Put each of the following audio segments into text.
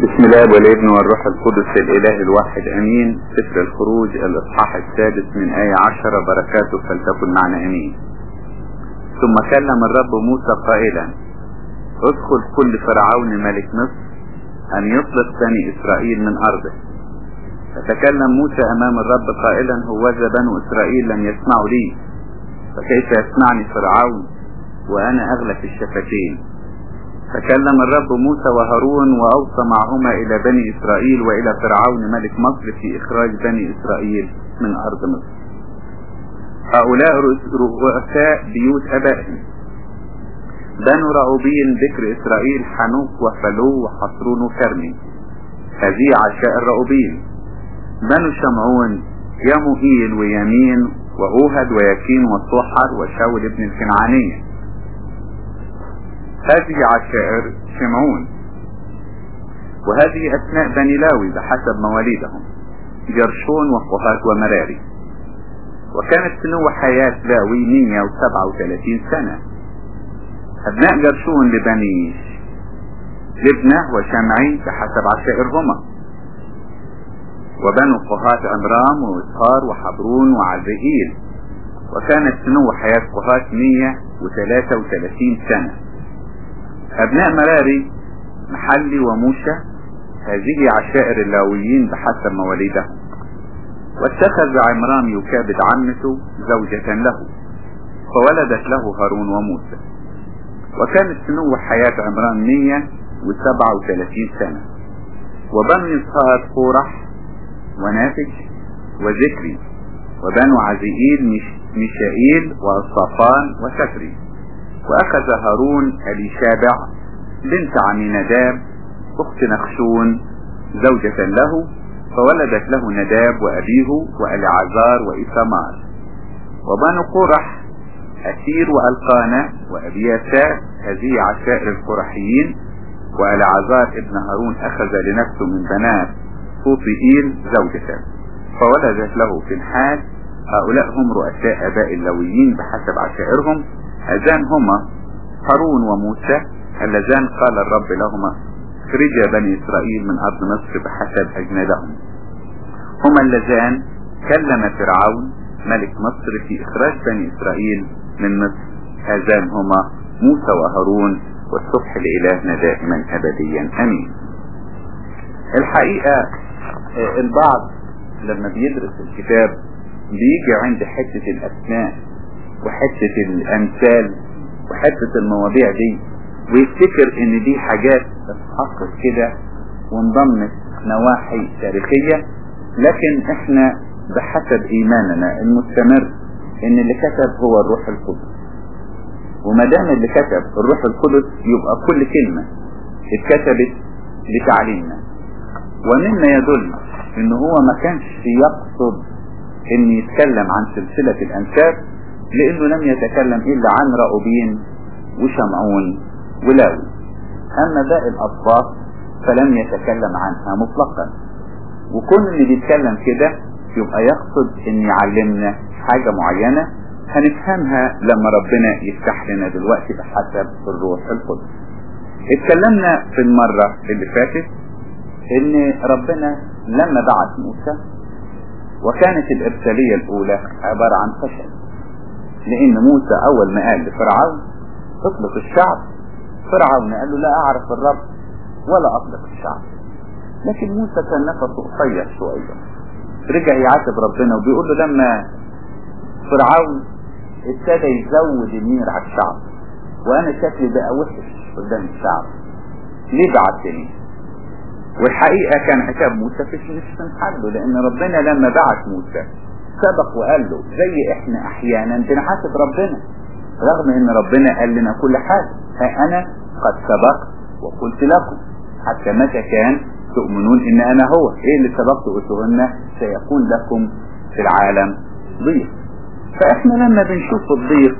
بسم الله والابن والروح القدس الاله الواحد امين سفر الخروج الاصحاح السادس من آية عشرة بركاته فلتكن معنا امين ثم كلم الرب موسى قائلا ادخل كل فرعون ملك مصر ان يطلق بني اسرائيل من ارضه فتكلم موسى امام الرب قائلا هوذا بنو اسرائيل لم يسمعوا لي فكيف يسمعني فرعون وانا اغلق الشفتين فكلم الرب موسى وهارون وأوصى معهما إلى بني إسرائيل وإلى فرعون ملك مصر في إخراج بني إسرائيل من أرض مصر هؤلاء رؤساء بيوت أبائهم بنو رأوبين ذكر إسرائيل حنوك وفلو وحصرون وكرمي هذه عشاء الرأوبين بنو شمعون يموئيل ويمين وأوهد ويكين وصحر وشاول ابن الكنعانية هذه عشائر شمعون وهذه أسماء بني لاوي بحسب مواليدهم جرشون وقهات ومراري وكانت سنو حياة لاوي 137 سنة أبناء جرشون لبني لبنة وشمعي بحسب عشائرهما وبنو قهات عمرام وإسهار وحبرون وعزئيل وكانت سنو حياة قهات 133 سنة أبناء مراري محلي وموشى هذه عشائر اللاويين بحسب مواليدهم واتخذ عمران يكابد عمته زوجة له فولدت له هارون وموسى وكانت سنو حياة عمران 137 سنة وبنو يسهار قورح ونافج وذكري وبنو عزيئيل مش ميشائيل وصفان وسفري وأخذ هارون أليشابع بنت عمينداب أخت نخشون زوجة له فولدت له نداب وأبيه وألعزار وإثمار وبنو قرح أسير وألقانا وأبياسا هذه عشائر القرحيين وألعزار ابن هارون أخذ لنفسه من بنات فوطئيل زوجته فولدت له في الحال هؤلاء هم رؤساء أباء اللويين بحسب عشائرهم هذان هما هارون وموسى اللذان قال الرب لهما اخرجا بني إسرائيل من أرض مصر بحسب أجنادهم هما اللذان كلم فرعون ملك مصر في إخراج بني إسرائيل من مصر هذان هما موسى وهارون والصبح لإلهنا دائما أبديا أمين الحقيقة البعض لما بيدرس الكتاب بيجي عند حتة الأسماء وحتة الأمثال وحتة المواضيع دي ويفتكر ان دي حاجات تتحقق كده وانضمت نواحي تاريخية لكن احنا بحسب ايماننا المستمر ان اللي كتب هو الروح القدس وما دام اللي كتب الروح القدس يبقى كل كلمة اتكتبت لتعليمنا ومما يدل ان هو ما كانش يقصد ان يتكلم عن سلسلة الانساب لانه لم يتكلم الا عن رأوبين وشمعون ولاوي اما باقي الاصفاف فلم يتكلم عنها مطلقا وكل اللي بيتكلم كده يبقى يقصد ان يعلمنا حاجة معينة هنفهمها لما ربنا يفتح لنا دلوقتي بحسب الروح القدس اتكلمنا في المرة اللي فاتت ان ربنا لما بعث موسى وكانت الارسالية الاولى عبارة عن فشل لان موسى اول ما قال لفرعون اطلق الشعب فرعون قال له لا اعرف الرب ولا اطلق الشعب لكن موسى كان نفسه قصير شوية رجع يعاتب ربنا وبيقول له لما فرعون ابتدى يزود النير على الشعب وانا شكلي بقى وحش قدام الشعب ليه بعتني والحقيقة كان عتاب موسى في مش من حله لان ربنا لما بعت موسى سبق وقال له زي احنا احيانا بنحاسب ربنا رغم ان ربنا قال لنا كل حاجة ها انا قد سبقت وقلت لكم حتى متى كان تؤمنون ان انا هو ايه اللي سبقت قلته لنا سيكون لكم في العالم ضيق فاحنا لما بنشوف الضيق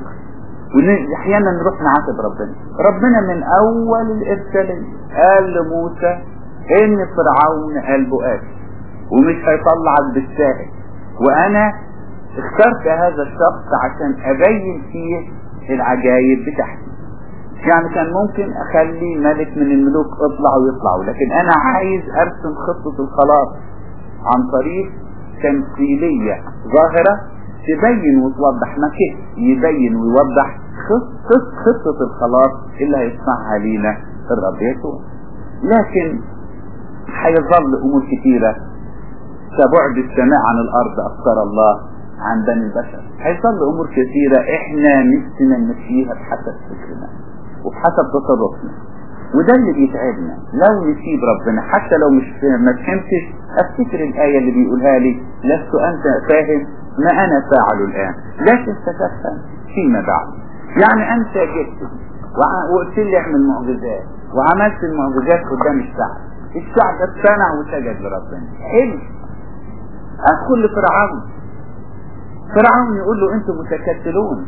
واحيانا نروح نعاتب ربنا ربنا من اول الارسالية قال لموسى ان فرعون قلبه قاسي ومش هيطلعك بالسائل وانا اخترت هذا الشخص عشان ابين فيه العجائب بتاعتي يعني كان ممكن اخلي ملك من الملوك اطلع ويطلعوا لكن انا عايز ارسم خطة الخلاص عن طريق تمثيلية ظاهرة تبين وتوضح ما كده يبين ويوضح خطة خطة الخلاص اللي هيصنعها لينا الرب يسوع لكن هيظل امور كثيرة كبعد السماء عن الارض افكار الله عن بني البشر هيظل امور كثيرة احنا نفسنا نمشيها بحسب فكرنا وبحسب تصرفنا وده اللي بيتعبنا لو نسيب ربنا حتى لو مش ما فهمتش افتكر الآية اللي بيقولها لي لست انت فاهم ما انا فاعله الان لا تستفهم فيما بعد يعني انت جئت وقلت لي اعمل معجزات وعملت المعجزات قدام الشعب الشعب اقتنع وسجد لربنا حلو ادخل لفرعون فرعون يقول له انتم متكتلون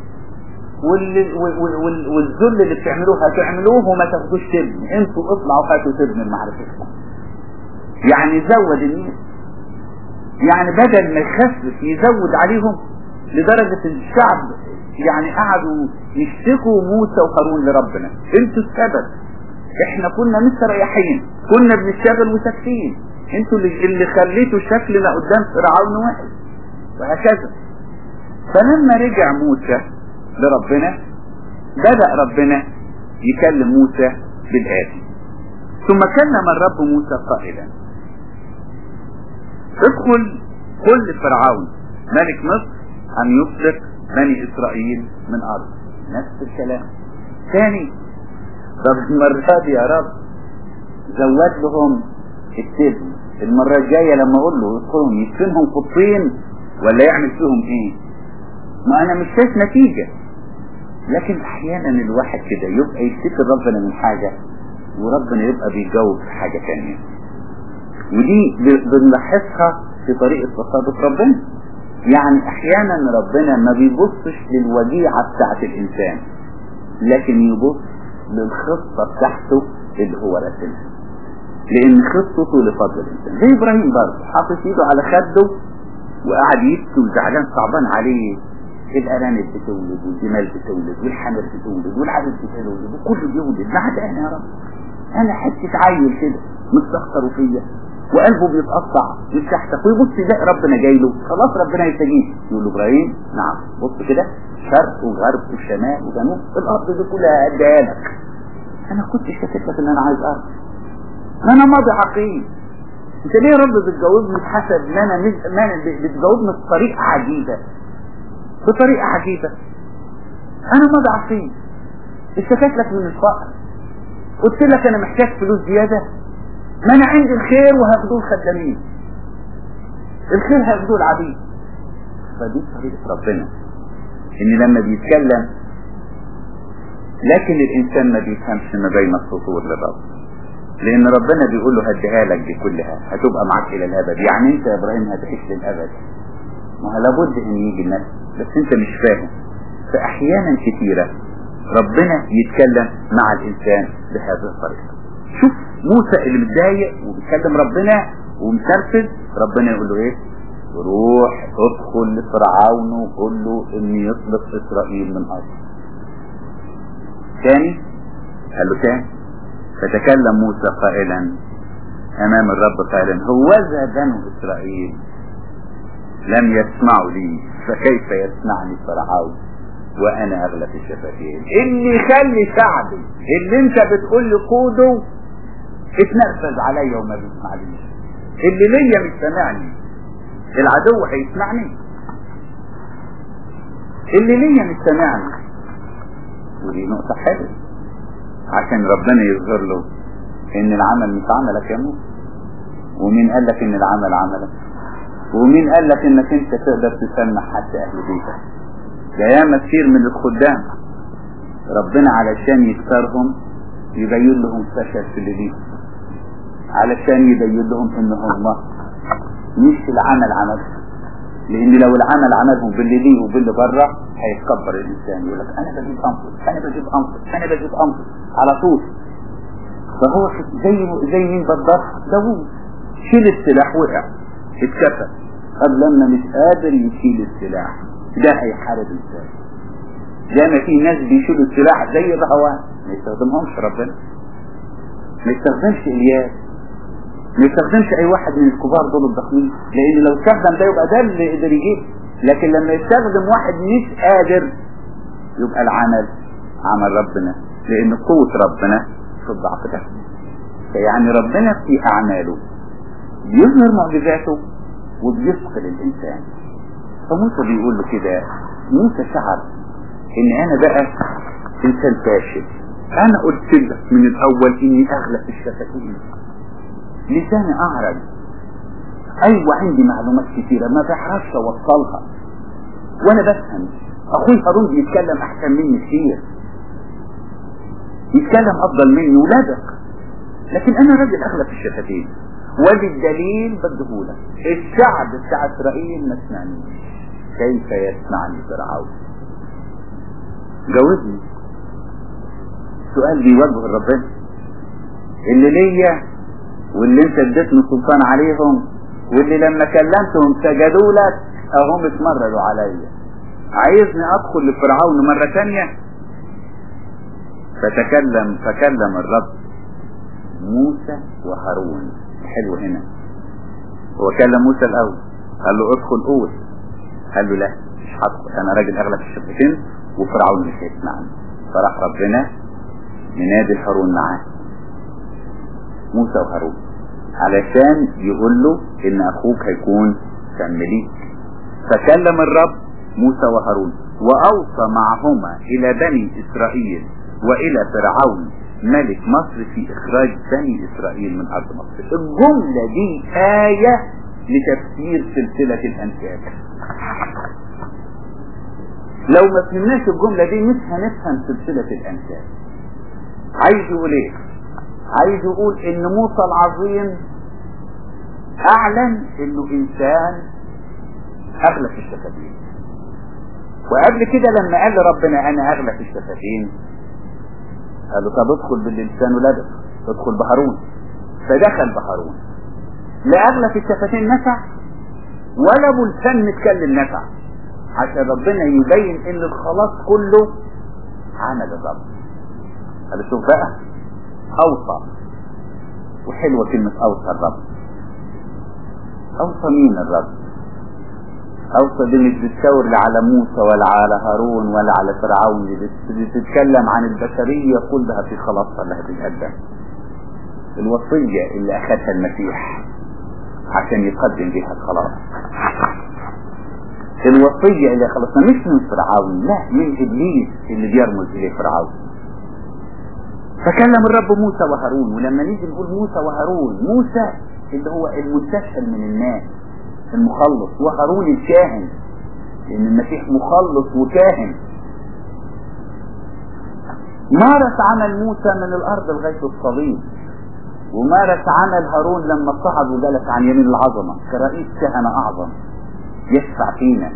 والذل اللي بتعملوه هتعملوه وما تاخدوش تبني انتوا اطلعوا هاتوا تبني معرفتكم يعني زود الناس يعني بدل ما يخفف يزود عليهم لدرجة الشعب يعني قعدوا يشتكوا موسى وهارون لربنا انتوا السبب احنا كنا مستريحين كنا بنشتغل وساكتين انتوا اللي, اللي خليتوا شكلنا قدام فرعون واحد وهكذا فلما رجع موسى لربنا بدأ ربنا يكلم موسى بالآتي ثم كلم الرب موسى قائلا ادخل قل لفرعون ملك مصر أن يطلق بني إسرائيل من أرض نفس الكلام ثاني طب المرة دي يا رب زود لهم التبن المرة الجاية لما أقول له ادخلهم يدفنهم في الطين ولا يعمل فيهم ايه ما انا مش شايف نتيجة لكن احيانا الواحد كده يبقى يفتكر ربنا من حاجة وربنا يبقى بيجاوب في حاجة تانية ودي بنلاحظها في طريقة تصرف ربنا يعني احيانا ربنا ما بيبصش للوديعة بتاعت الانسان لكن يبص للخطة بتاعته اللي هو راسمها لان خطته لفضل الانسان زي ابراهيم برضه حاطط ايده على خده وقعد يبكي وزعلان صعبان عليه الارانب بتولد والجمال بتولد والحمر بتولد والعدد بتولد وكله بيولد ما عدا انا يا رب انا حته عيل كده مستخسر فيا وقلبه بيتقطع ويتشحتف ويبص يلاقي ربنا جاي له خلاص ربنا يستجيب يقول له ابراهيم نعم بص كده شرق وغرب وشمال وجنوب الارض دي كلها اديها لك انا كنت كاتب لك ان انا عايز ارض ما انا ماضي عقيم انت ليه يا رب بتجاوبني بحسب ما انا ما انا بتجاوبني بطريقه عجيبه بطريقه عجيبه انا ماضي عقيم اشتكيت لك من الفقر قلت لك انا محتاج فلوس زياده ما انا عندي الخير وهاخدوه الخدامين الخير هاخدوه العبيد فدي طريقه ربنا ان لما بيتكلم لكن الانسان ما بيفهمش ما بين السطور للرب لان ربنا بيقول له هديها لك دي كلها هتبقى معاك الى الابد يعني انت يا ابراهيم هتعيش للابد ما هو لابد ان يجي الناس بس انت مش فاهم فاحيانا كثيرة ربنا يتكلم مع الانسان بهذه الطريقة شوف موسى اللي متضايق وبيكلم ربنا ومترفز ربنا يقول له ايه روح ادخل لفرعون وقول له ان يطلق اسرائيل من ارض تاني قال له تاني فتكلم موسى قائلا امام الرب قائلا هوذا بنو اسرائيل لم يسمعوا لي فكيف يسمعني فرعون وانا اغلب الشفتين اللي يخلي شعبي اللي انت بتقول لي قوده اتنرفز عليا وما بيسمعنيش اللي ليا مش سامعني العدو هيسمعني اللي ليا مش سامعني ودي نقطة حلوة عشان ربنا يظهر له ان العمل مش عملك يا موسى ومين قال لك ان العمل عملك ومين قال لك انك انت تقدر تسمح حتى اهل بيتك ده ياما كتير من الخدام ربنا علشان يكسرهم يبين لهم فشل في اللي ليه علشان يبين لهم ان هم مش العمل عملهم لان لو العمل عملهم باللي ليه وباللي بره هيتكبر الانسان يقول لك انا بجيب انفس انا بجيب انفس انا بجيب انفس على طول فهو زي زي مين بالضبط داوود شيل السلاح وقع اتكفى طب لما مش قادر يشيل السلاح ده هيحارب ازاي زي ما في ناس بيشيلوا السلاح زي الرهوان ما يستخدمهمش ربنا ما يستخدمش الياس ما يستخدمش اي واحد من الكبار دول الضخمين لان لو استخدم ده يبقى ده اللي يقدر يجيب لكن لما يستخدم واحد مش قادر يبقى العمل عمل ربنا لان قوة ربنا في الضعف ده يعني ربنا في اعماله بيظهر معجزاته وبيثقل الانسان فموسى بيقول له كده موسى شعر ان انا بقى انسان فاشل انا قلت لك من الاول اني اغلب الشفتين لساني اعرج ايوه عندي معلومات كتيرة ما بعرفش اوصلها وانا بفهم اخوي هارون بيتكلم احسن مني كتير يتكلم افضل مني ولادك لكن انا راجل اغلب الشفتين وبالدليل بديهولك الشعب بتاع اسرائيل ما سمعنيش كيف يسمعني فرعون جاوبني سؤال بيوجه لربنا اللي ليا واللي انت اديتني سلطان عليهم واللي لما كلمتهم سجدوا لك اهم اتمردوا عليا عايزني ادخل لفرعون مرة تانية فتكلم فكلم الرب موسى وهارون حلو هنا هو كلم موسى الاول قال له ادخل قول قال له لا مش هدخل انا راجل اغلب الشفتين وفرعون مش هيسمعني فراح ربنا منادي هارون معاه موسى وهارون علشان يقول له ان اخوك هيكون سم ليك فكلم الرب موسى وهارون واوصى معهما الى بني اسرائيل والى فرعون ملك مصر في اخراج بني اسرائيل من ارض مصر الجملة دي آية لتفسير سلسلة الانساب لو ما فهمناش الجملة دي مش هنفهم سلسلة الانساب عايز يقول ايه عايز يقول ان موسى العظيم اعلن انه انسان اغلى في الشفتين وقبل كده لما قال ربنا انا اغلى في الشفتين قال له طب ادخل باللسان ولدك ادخل بهارون فدخل بهارون لا اغلى في الشفتين نفع ولا ابو لسان متكلم نفع عشان ربنا يبين ان الخلاص كله عمل الرب قال شوف بقى اوصى وحلوة كلمة اوصى الرب اوصى مين الرب اوصى دي مش بتشاور لا على موسى ولا على هارون ولا على فرعون دي بتتكلم عن البشرية كلها في خلاصها اللي هتتقدم الوصية اللي اخذها المسيح عشان يقدم بها الخلاص الوصية اللي خلصنا مش من فرعون لا من ابليس اللي بيرمز اليه فرعون فكلم الرب موسى وهارون ولما نيجي نقول موسى وهارون موسى اللي هو المستسهل من الناس المخلص وهارون الكاهن لان المسيح مخلص وكاهن مارس عمل موسى من الارض لغاية الصليب ومارس عمل هارون لما صعد وجلس عن يمين العظمة كرئيس كهنة اعظم يشفع فينا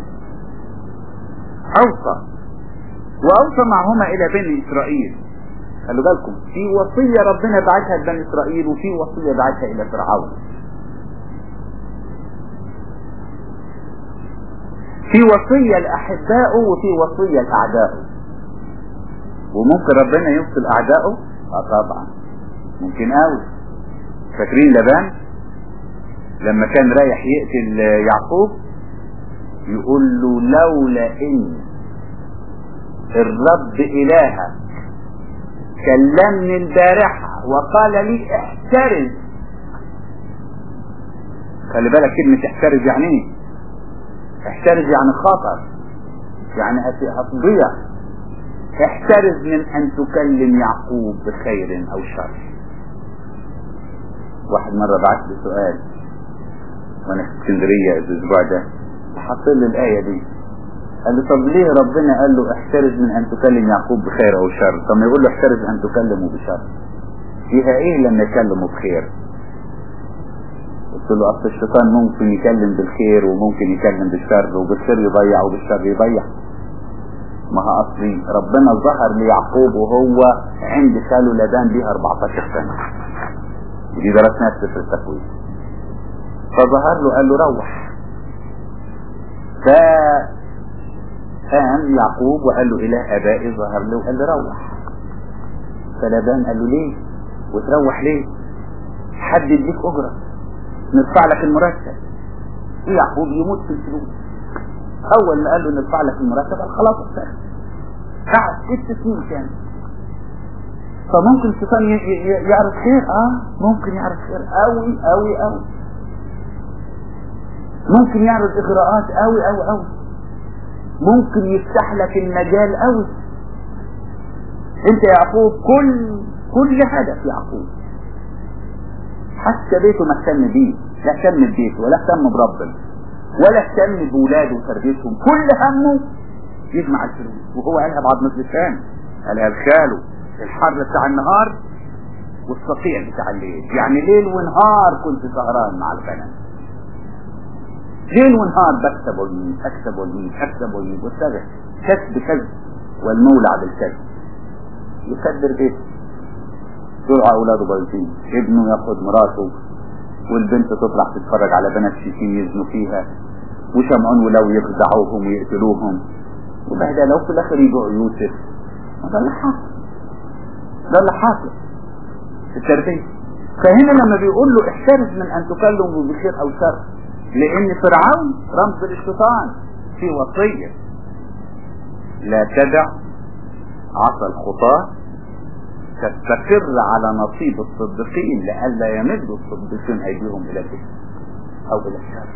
اوصى واوصى معهما الى بني اسرائيل خلوا بالكم في وصية ربنا بعتها لبني اسرائيل وفي وصية بعتها الى فرعون في وصية لأحبائه وفي وصية لأعدائه وممكن ربنا يوصل أعدائه اه طبعا ممكن قوي فاكرين لبان لما كان رايح يقتل يعقوب يقول له لولا ان الرب الهك كلمني البارحة وقال لي احترز خلي بالك كلمة احترز يعني ايه احترز يعني خطر يعني هتضيع احترز من ان تكلم يعقوب بخير او شر واحد مرة بعت لي سؤال وانا في اسكندرية الاسبوع ده حط لي الاية دي قال لي طب ليه ربنا قال له احترز من ان تكلم يعقوب بخير او شر طب ما يقول له احترز ان تكلمه بشر فيها ايه لما يكلمه بخير قلت له اصل الشيطان ممكن يكلم بالخير وممكن يكلم بالشر وبالخير يضيع وبالشر يضيع ما هو اصلي ربنا ظهر ليعقوب وهو عند خاله لبان بيها 14 سنة ودي درسناها في سفر التكوين فظهر له قال له روح فقام يعقوب وقال له اله ابائي ظهر له وقال له روح فلابان قال له ليه وتروح ليه حد يديك اجرة ندفع لك المرتب يعقوب يموت في الفلوس اول ما قال له ندفع لك المرتب قال خلاص اختار قعد ست سنين كان فممكن الشيطان يعرف خير اه ممكن يعرف خير قوي قوي قوي ممكن يعرض اغراءات قوي قوي قوي ممكن يفتح لك المجال قوي انت يا يعقوب كل كل هدف يعقوب حتى بيته ما اهتم بيه لا اهتم ببيته ولا اهتم بربنا ولا اهتم بولاده وتربيتهم كل همه يجمع الفلوس وهو قالها بعض مثل الثاني قالها لخاله الحر بتاع النهار والصقيع بتاع الليل يعني ليل ونهار كنت سهران مع الغنم ليل ونهار بكسب ويجيب اكسب ويجيب اكسب ويجيب واشتغل كسب كسب والمولع بالكسب يكدر بيته يرعى اولاده بايظين ابنه ياخد مراته والبنت تطلع تتفرج على بنات شيشين يزنوا فيها وشمعون ولو يخدعوهم ويقتلوهم وبهدله وفي الاخر يبيعوا يوسف ده اللي حاصل ده اللي حاصل في التربية فهنا لما بيقول له احترز من ان تكلموا بخير او شر لان فرعون رمز للشيطان في وصية لا تدع عصا الخطاة تستقر على نصيب الصديقين لئلا يمد الصديقين ايديهم الى الاسم او الى الشر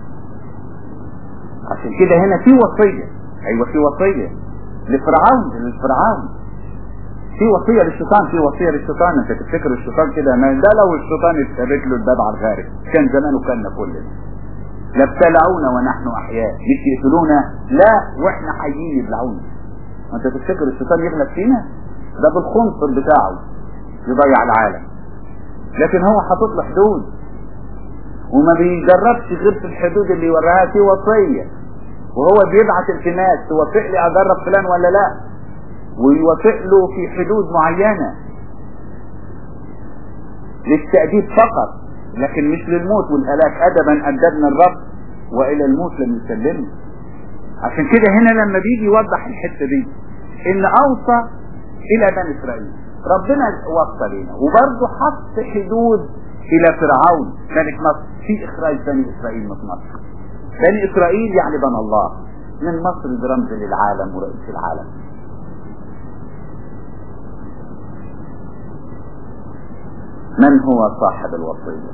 عشان كده هنا في وصية ايوه في وصية لفرعون للفرعون في وصية للشيطان في وصية للشيطان انت تفتكر الشيطان كده ما ده لو الشيطان اتثبت له الباب على الخارج كان زمانه كنا كلنا لابتلعونا ونحن احياء مش يقتلونا لا واحنا حيين يبلعونا انت تفتكر الشيطان يغلب فينا ده بالخنصر بتاعه يضيع العالم لكن هو حاطط له حدود وما بيجربش غير في الحدود اللي يوراها في وصية وهو بيبعت التماس توافق لي اجرب فلان ولا لا ويوافق له في حدود معينة للتأديب فقط لكن مش للموت والهلاك أدبا أدبنا الرب وإلى الموت لم يسلمنا عشان كده هنا لما بيجي يوضح الحتة دي إن أوصى إلى بني إسرائيل ربنا وصى لنا وبرضه حط حدود إلى فرعون ملك مصر في إخراج بني إسرائيل من مصر بني إسرائيل يعني بني الله من مصر برمز للعالم ورئيس العالم من هو صاحب الوصية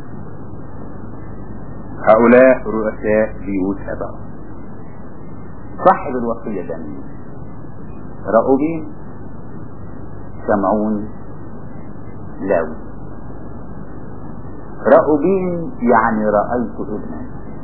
هؤلاء رؤساء بيوت أبا صاحب الوصية ده مين رأوبين سمعون لاوي رأوبين يعني رأيت ابنا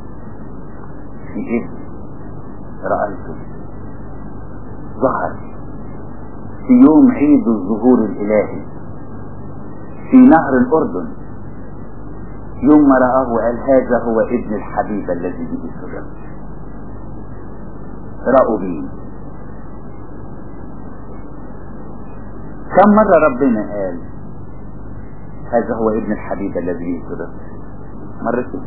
في ابن رأيته ظهر في يوم عيد الظهور الإلهي في نهر الأردن يوم ما رآه وقال هذا هو ابن الحبيب الذي به سررت رأوا به كم مرة ربنا قال هذا هو ابن الحبيب الذي به سررت مرتين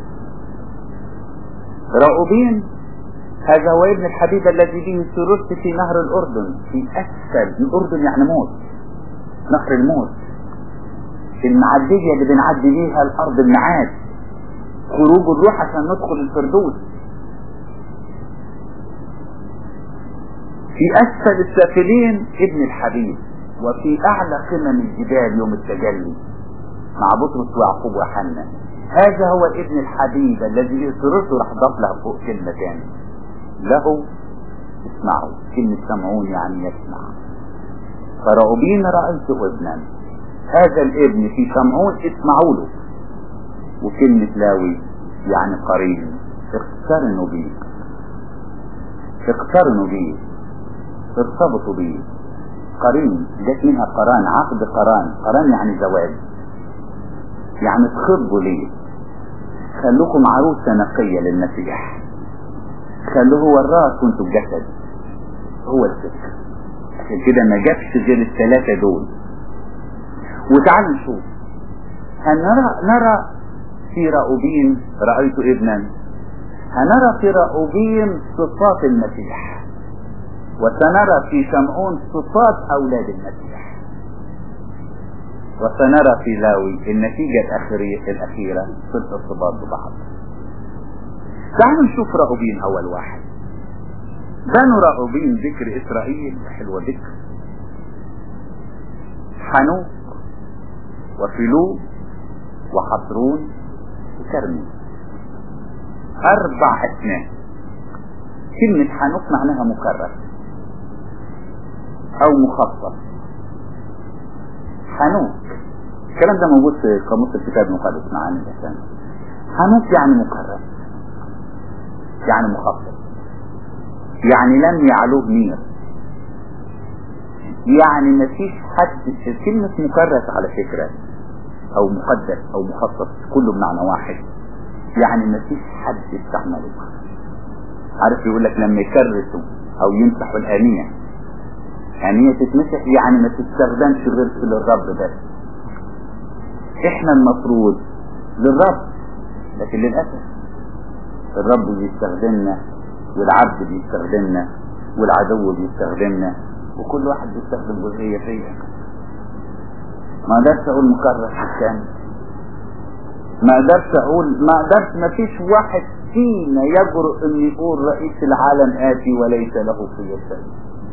رأوبين هذا هو ابن الحبيب الذي به سررت في نهر الأردن في أسفل الأردن يعني موت نهر الموت المعدية اللي بنعدي بيها الأرض المعاد خروج الروح عشان ندخل الفردوس في أسفل السافلين ابن الحبيب وفي أعلى قمم الجبال يوم التجلي مع بطرس ويعقوب وحنا هذا هو ابن الحبيب الذي سررته راح ضاف له فوق كلمة تاني له اسمعوا كلمة سمعون يعني يسمع فرأبين رأيته ابنا هذا الابن في سمعون اسمعوا له وكلمة لاوي يعني قرين اقترنوا بيه اقترنوا بيه ارتبطوا بيه قرين جت منها قران عقد قران قران يعني زواج يعني تخضوا ليه خلوكم عروسة نقية للمسيح خلوه هو الراس وانتوا الجسد هو الفكر عشان كده ما جابش غير الثلاثة دول وتعالوا نشوف هنرى نرى في رأوبين رأيت ابنا هنرى في رأوبين صفات المسيح وسنرى في شمعون صفات أولاد المسيح وسنرى في لاوي النتيجة الأخيرة الأخيرة في الارتباط ببعض تعالوا نشوف راؤوبين أول واحد بنو راؤوبين ذكر إسرائيل وحلوة ذكر حنوك وفلو وحصرون وكرمي أربع أسماء كلمة حنوك معناها مكرر أو مخصص حنوك الكلام ده موجود في قاموس الكتاب المقدس معاني الأسامي حنوك يعني مكرر يعني مخصص يعني لم يعلوه مير يعني ما فيش حد كلمة مكرس على فكرة او مقدس او مخصص كله بمعنى واحد يعني ما فيش حد استعمله عارف يقول لك لما يكرسوا او يمسحوا الآنية آنية تتمسح يعني ما تستخدمش غير في للرب بس احنا المفروض للرب لكن للأسف الرب بيستخدمنا والعبد بيستخدمنا والعدو بيستخدمنا وكل واحد بيستخدم جزئية فيا ما اقدرش اقول مكرر الثاني ما اقدرش اقول ما اقدرش ما فيش واحد فينا يجرؤ ان يقول رئيس العالم اتي وليس له في شيء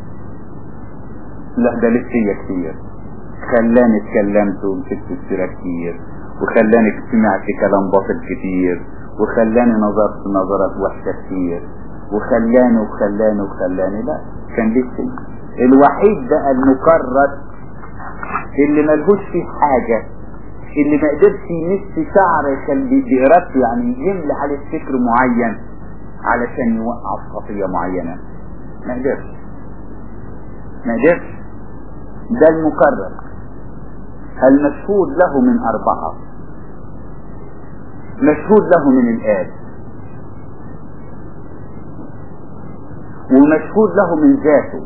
لا ده لسه كتير خلاني اتكلمت ومسكت السيرة كتير وخلاني سمعت كلام باطل كتير وخلاني نظرت نظرات وحشة كتير وخلاني وخلاني وخلاني لا كان لسه الوحيد ده المكرر اللي ملهوش فيه حاجة اللي ما قدرش يمس شعر يخلي بإرادته يعني يملى عليه فكر معين علشان يوقع في خطية معينة ما قدرش ما قدرش ده المكرر المشهود له من أربعة مشهود له من الآب ومشهود له من ذاته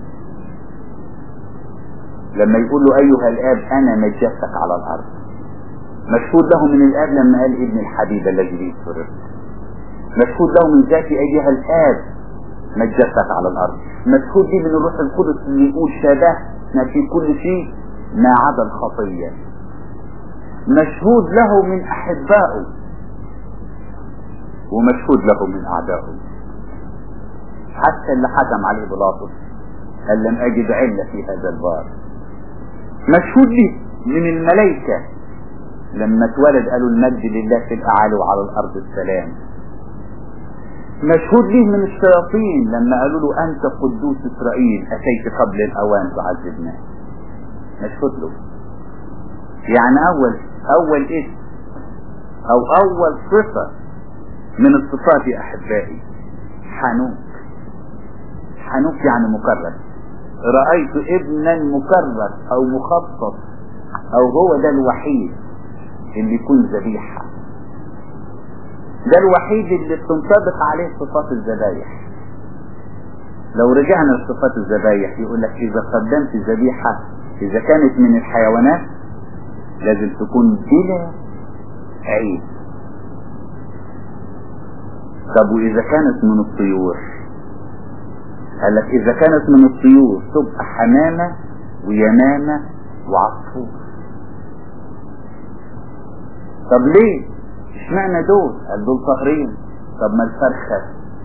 لما يقول له أيها الآب أنا مجدتك على الأرض مشهود له من الآب لما قال ابن الحبيب الذي به سررت مشهود له من ذاتي أيها الآب مجدتك على الأرض مشهود لي من الروح القدس اللي يقول شبهنا في كل شيء ما عدا الخطية مشهود له من أحبائه ومشهود له من أعدائه حتى اللي حكم عليه بلاطس قال لم أجد علة في هذا البار مشهود لي من الملائكة لما اتولد قالوا المجد لله في الأعالي وعلى الأرض السلام مشهود ليه من الشياطين لما قالوا له أنت قدوس إسرائيل أتيت قبل الأوان تعذبنا مشهود له يعني أول أول اسم أو أول صفة من الصفات يا أحبائي حنوك حنوك يعني مكرر رأيت ابنا مكرر أو مخصص أو هو ده الوحيد اللي يكون ذبيحة ده الوحيد اللي بتنطبق عليه صفات الذبايح لو رجعنا لصفات الذبايح يقول لك إذا قدمت ذبيحة إذا كانت من الحيوانات لازم تكون بلا عيب طب وإذا كانت من الطيور قال لك إذا كانت من الطيور تبقى حمامة ويمامة وعصفور طب ليه اشمعنى دول قال دول طاهرين طب ما الفرخة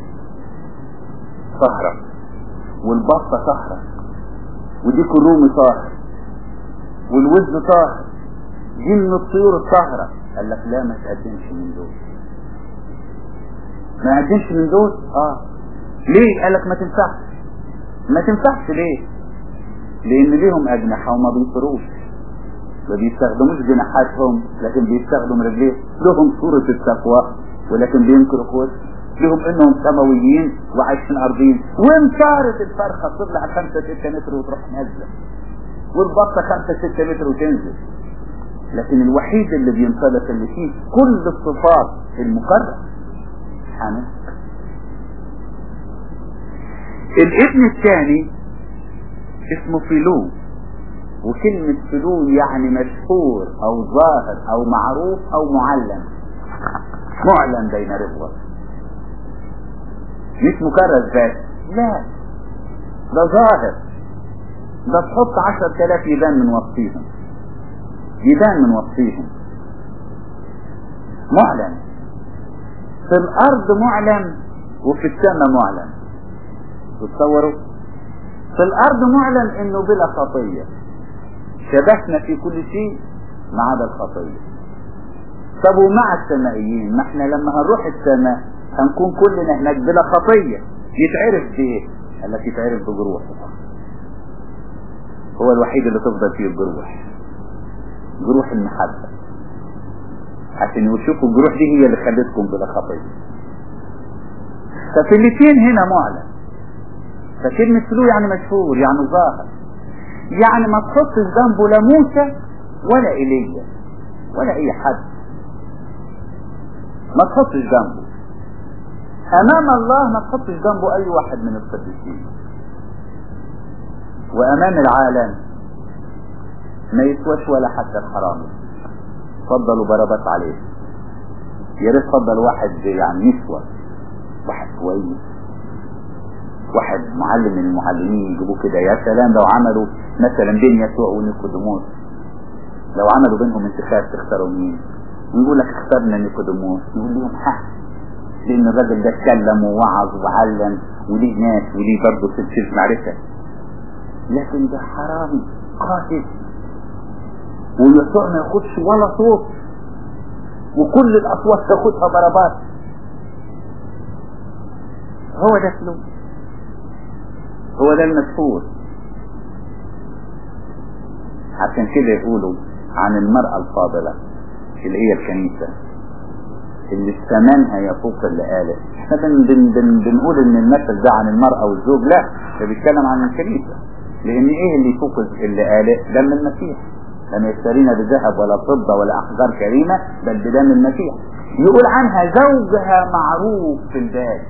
طاهرة والبطة طاهرة وديك الرومي طاهر والوزن طاهر دي من الطيور الطاهرة قال لك لا ما تقدمش من دول ما تقدمش من دول اه ليه قال لك ما تنفعش ما تنفعش ليه لان ليهم اجنحة وما بيطروش ما بيستخدموش جناحاتهم لكن بيستخدموا رجليه لهم صورة التقوى ولكن بينكروا قوة لهم انهم سماويين وعايشين ارضيين وانصارت الفرخة تطلع خمسة ستة متر وتروح نازلة والبطة خمسة ستة متر وتنزل لكن الوحيد اللي بينطلق اللي فيه كل الصفات المكرر حنك الابن الثاني اسمه فيلو وكلمة فلو يعني مشهور او ظاهر او معروف او معلم معلن بين رضوة مش مكرر ذات لا ده ظاهر ده تحط عشر تلاف يبان من وسطيهم يبان من وصفهم معلن في الارض معلن وفي السماء معلن تتصوروا في الارض معلن انه بلا خطية شبهنا في كل شيء ما عدا الخطية طب ومع السمائيين ما احنا لما هنروح السماء هنكون كلنا هناك بلا خطية يتعرف بايه قال لك يتعرف بجروحه هو الوحيد اللي تفضل فيه الجروح جروح المحبة عشان يشوفوا الجروح دي هي اللي خلتكم بلا خطية ففي الاثنين هنا معلن فكلمة فلو يعني مشهور يعني ظاهر يعني ما تحطش جنبه لا موسى ولا ايليا ولا اي حد ما تحطش جنبه امام الله ما تحطش جنبه اي واحد من القديسين وامام العالم ما يسواش ولا حتى الحرامي فضلوا بربط عليه يا ريت فضل واحد يعني يسوى واحد كويس واحد معلم من المعلمين يجيبوه كده يا سلام لو عملوا مثلا بين يسوع ونيكوديموس لو عملوا بينهم انتخاب تختاروا مين ويقول لك اخترنا نيكوديموس يقول لهم ها لان الراجل ده اتكلم ووعظ وعلم وليه ناس وليه برضه سلسله معرفه لكن ده حرامي قاتل ويسوع ما ياخدش ولا صوت وكل الاصوات تاخدها ضربات هو ده فلوس هو ده المشهور عشان كده يقولوا عن المرأة الفاضلة اللي هي الكنيسة اللي ثمنها يفوق اللي قاله احنا بن بن بن بنقول ان المثل ده عن المرأة والزوج لا ده بيتكلم عن الكنيسة لان ايه اللي يفوق اللي قاله دم المسيح لم يشترينا بذهب ولا فضة ولا احجار كريمة بل بدم المسيح يقول عنها زوجها معروف في الباب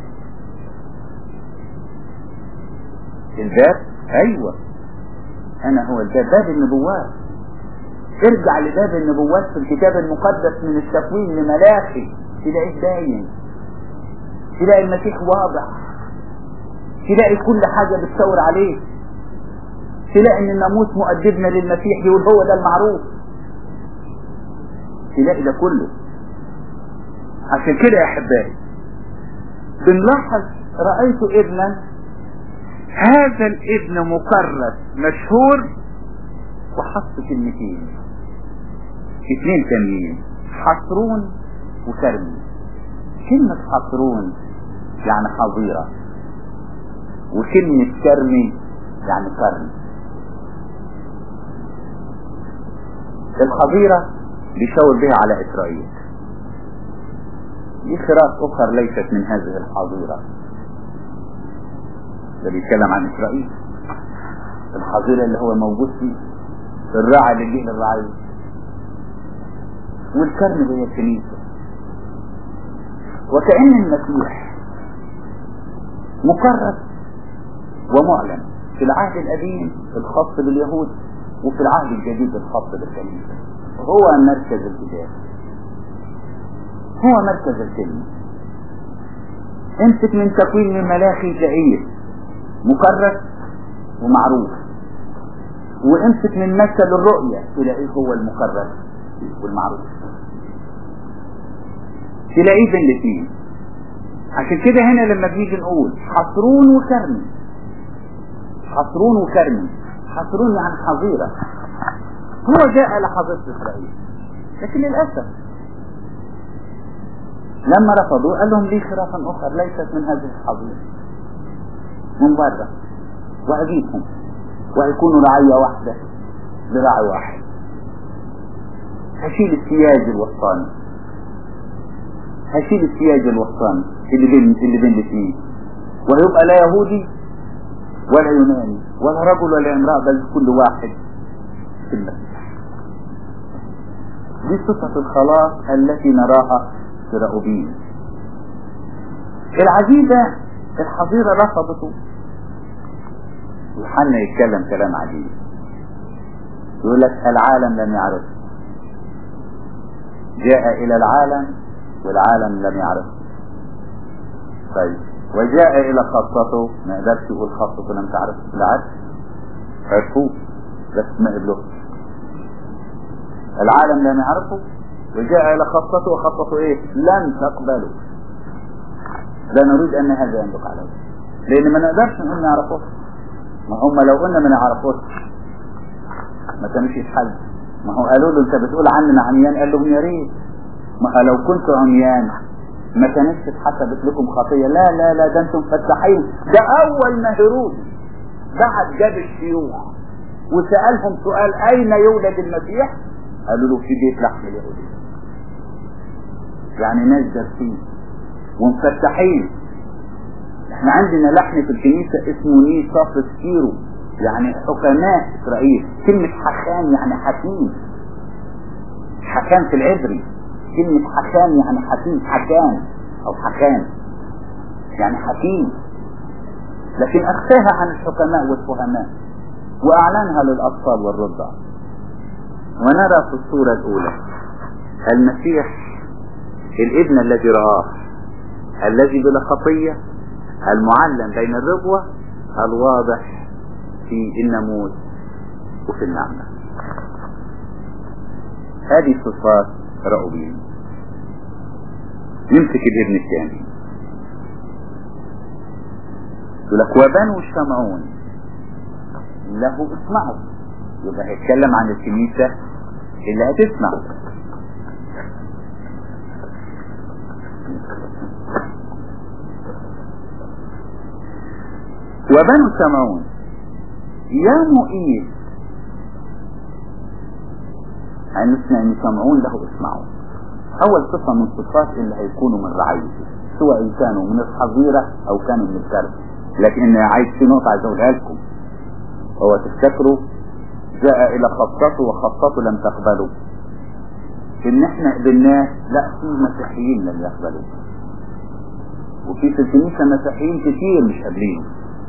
الباب ايوه انا هو الباب باب النبوات ارجع لباب النبوات في الكتاب المقدس من التكوين لملاخي تلاقيه باين تلاقي المسيح واضح تلاقي كل حاجة بتشاور عليه تلاقي ان الناموس مؤدبنا للمسيح يقول هو ده المعروف تلاقي ده كله عشان كده يا احبائي بنلاحظ رأيت ابنا هذا الابن مكرس مشهور وحط كلمتين اثنين تانيين حصرون وكرمي كلمة حصرون يعني حظيرة وكلمة كرمي يعني كرم الحظيرة بيشاور بها على إسرائيل دي خراف أخرى ليست من هذه الحظيرة ده بيتكلم عن إسرائيل الحظيرة اللي هو موجود فيه الراعي اللي جه للرعية والكرم هي الكنيسة وكأن المسيح مكرس ومعلن في العهد القديم الخاص باليهود وفي العهد الجديد الخاص بالكنيسة هو مركز الكتاب هو مركز الكلمة امسك من تكوين من ملاخي تلاقيه مكرس ومعروف وامسك من مثل الرؤية تلاقيه هو المكرس والمعروف تلاقيه بين الاثنين عشان كده هنا لما بنيجي نقول حصرون وكرمي حصرون وكرمي حصرون يعني حظيرة هو جاء لحظيرة إسرائيل لكن للأسف لما رفضوا قال لهم لي خرافا أخرى ليست من هذه الحظيرة من بره وأجيبهم ويكونوا رعية واحدة براعي واحد هشيل السياج الوسطاني هشيل السياج الوسطاني اللي بين اللي بين الاثنين ويبقى لا يهودي ولا يوناني ولا رجل ولا امرأة بل كل واحد في المسيح دي صفة الخلاص التي نراها في رأوبين العجيبة الحظيرة رفضته يوحنا يتكلم كلام عجيب يقول لك العالم لم يعرفه جاء الى العالم والعالم لم يعرفه طيب وجاء الى خاصته ما يقدرش يقول خاصته لم تعرفه بالعكس عرفوه بس ما قبلوش العالم لم يعرفه وجاء إلى خاصته وخاصته إيه لم تقبله لا نريد أن هذا ينطق عليه لأن ما نقدرش نقول نعرفه ما هم لو قلنا ما نعرفوش ما كانوش يتحل ما هو قالوا له انت بتقول عننا عميان قال لهم يا ريت ما لو كنتوا عميان ما كانتش اتحسبت لكم خطية لا لا لا ده انتم فتحين ده اول ما هيرود بعد جاب الشيوخ وسألهم سؤال اين يولد المسيح قالوا له في بيت لحم اليهودية يعني ناس دارسين ومفتحين احنا عندنا لحن في الكنيسة اسمه نيصاف سكيرو يعني حكماء اسرائيل كلمة حكام يعني حكيم حكام في العبري كلمة حكام يعني حكيم حكام او حكام يعني حكيم لكن اخفاها عن الحكماء والفهماء واعلنها للاطفال والرضع ونرى في الصورة الاولى المسيح الابن الذي رآه الذي بلا خطية المعلم بين الربوة الواضح في الناموس وفي النعمة هذه صفات رأوبين نمسك الابن الثاني يقول لك وبنو شمعون له اسمعوا يبقى هيتكلم عن الكنيسة اللي هتسمع وبنو شمعون يا مؤيد يعني نسمع ان شمعون له اسمعوا اول صفة من صفات اللي هيكونوا من رعيته سواء ان كانوا من الحظيرة او كانوا من الكرب لكن عايز في نقطة عايز اقولها لكم هو تفتكروا جاء الى خطته وخطته لم تقبله ان احنا قبلناه لا في مسيحيين لم يقبلوا وفي في الكنيسة مسيحيين كتير مش قابلينه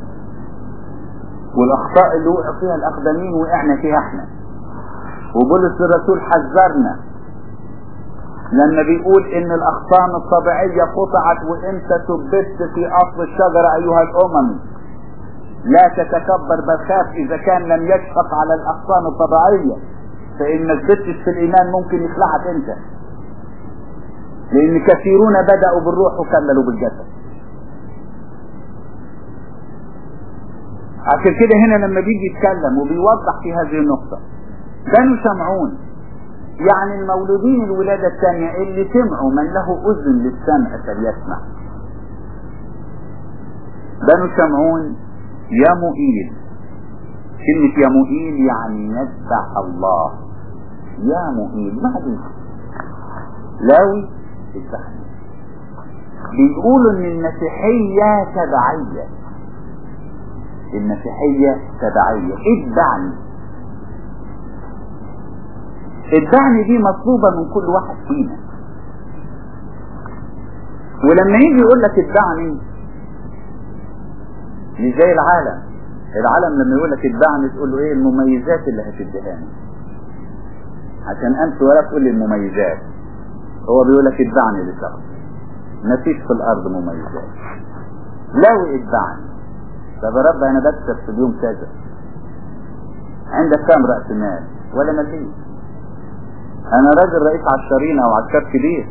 والاخطاء اللي وقع فيها الاقدمين وقعنا فيها احنا وبولس الرسول حذرنا لما بيقول ان الاغصان الطبيعية قطعت وانت ثبت في اصل الشجرة ايها الامم لا تتكبر بل خاف اذا كان لم يشفق على الاغصان الطبيعية فان ما ثبتش في الايمان ممكن يخلعك انت لان كثيرون بدأوا بالروح وكملوا بالجسد عشان كده هنا لما بيجي يتكلم وبيوضح في هذه النقطة بنو شمعون يعني المولودين الولادة الثانية اللي سمعوا من له أذن للسمع فليسمع بنو شمعون يا مؤيل كلمة يا مؤيل يعني يتبع الله يا مؤيل ما دي لاوي الزحمة بيقولوا ان المسيحية تبعية المسيحية تبعية اتبعني اتبعني دي مطلوبة من كل واحد فينا ولما يجي يقول لك اتبعني مش زي العالم العالم لما يقول لك اتبعني تقول له ايه المميزات اللي هتديهاني عشان امشي ولا تقول لي المميزات هو بيقول لك اتبعني لشخص مفيش في الارض مميزات لو اتبعني طب يا رب انا بكسب في اليوم كذا عندك كام رأس مال ولا مليم انا راجل رئيس عشرين او عسكر كبير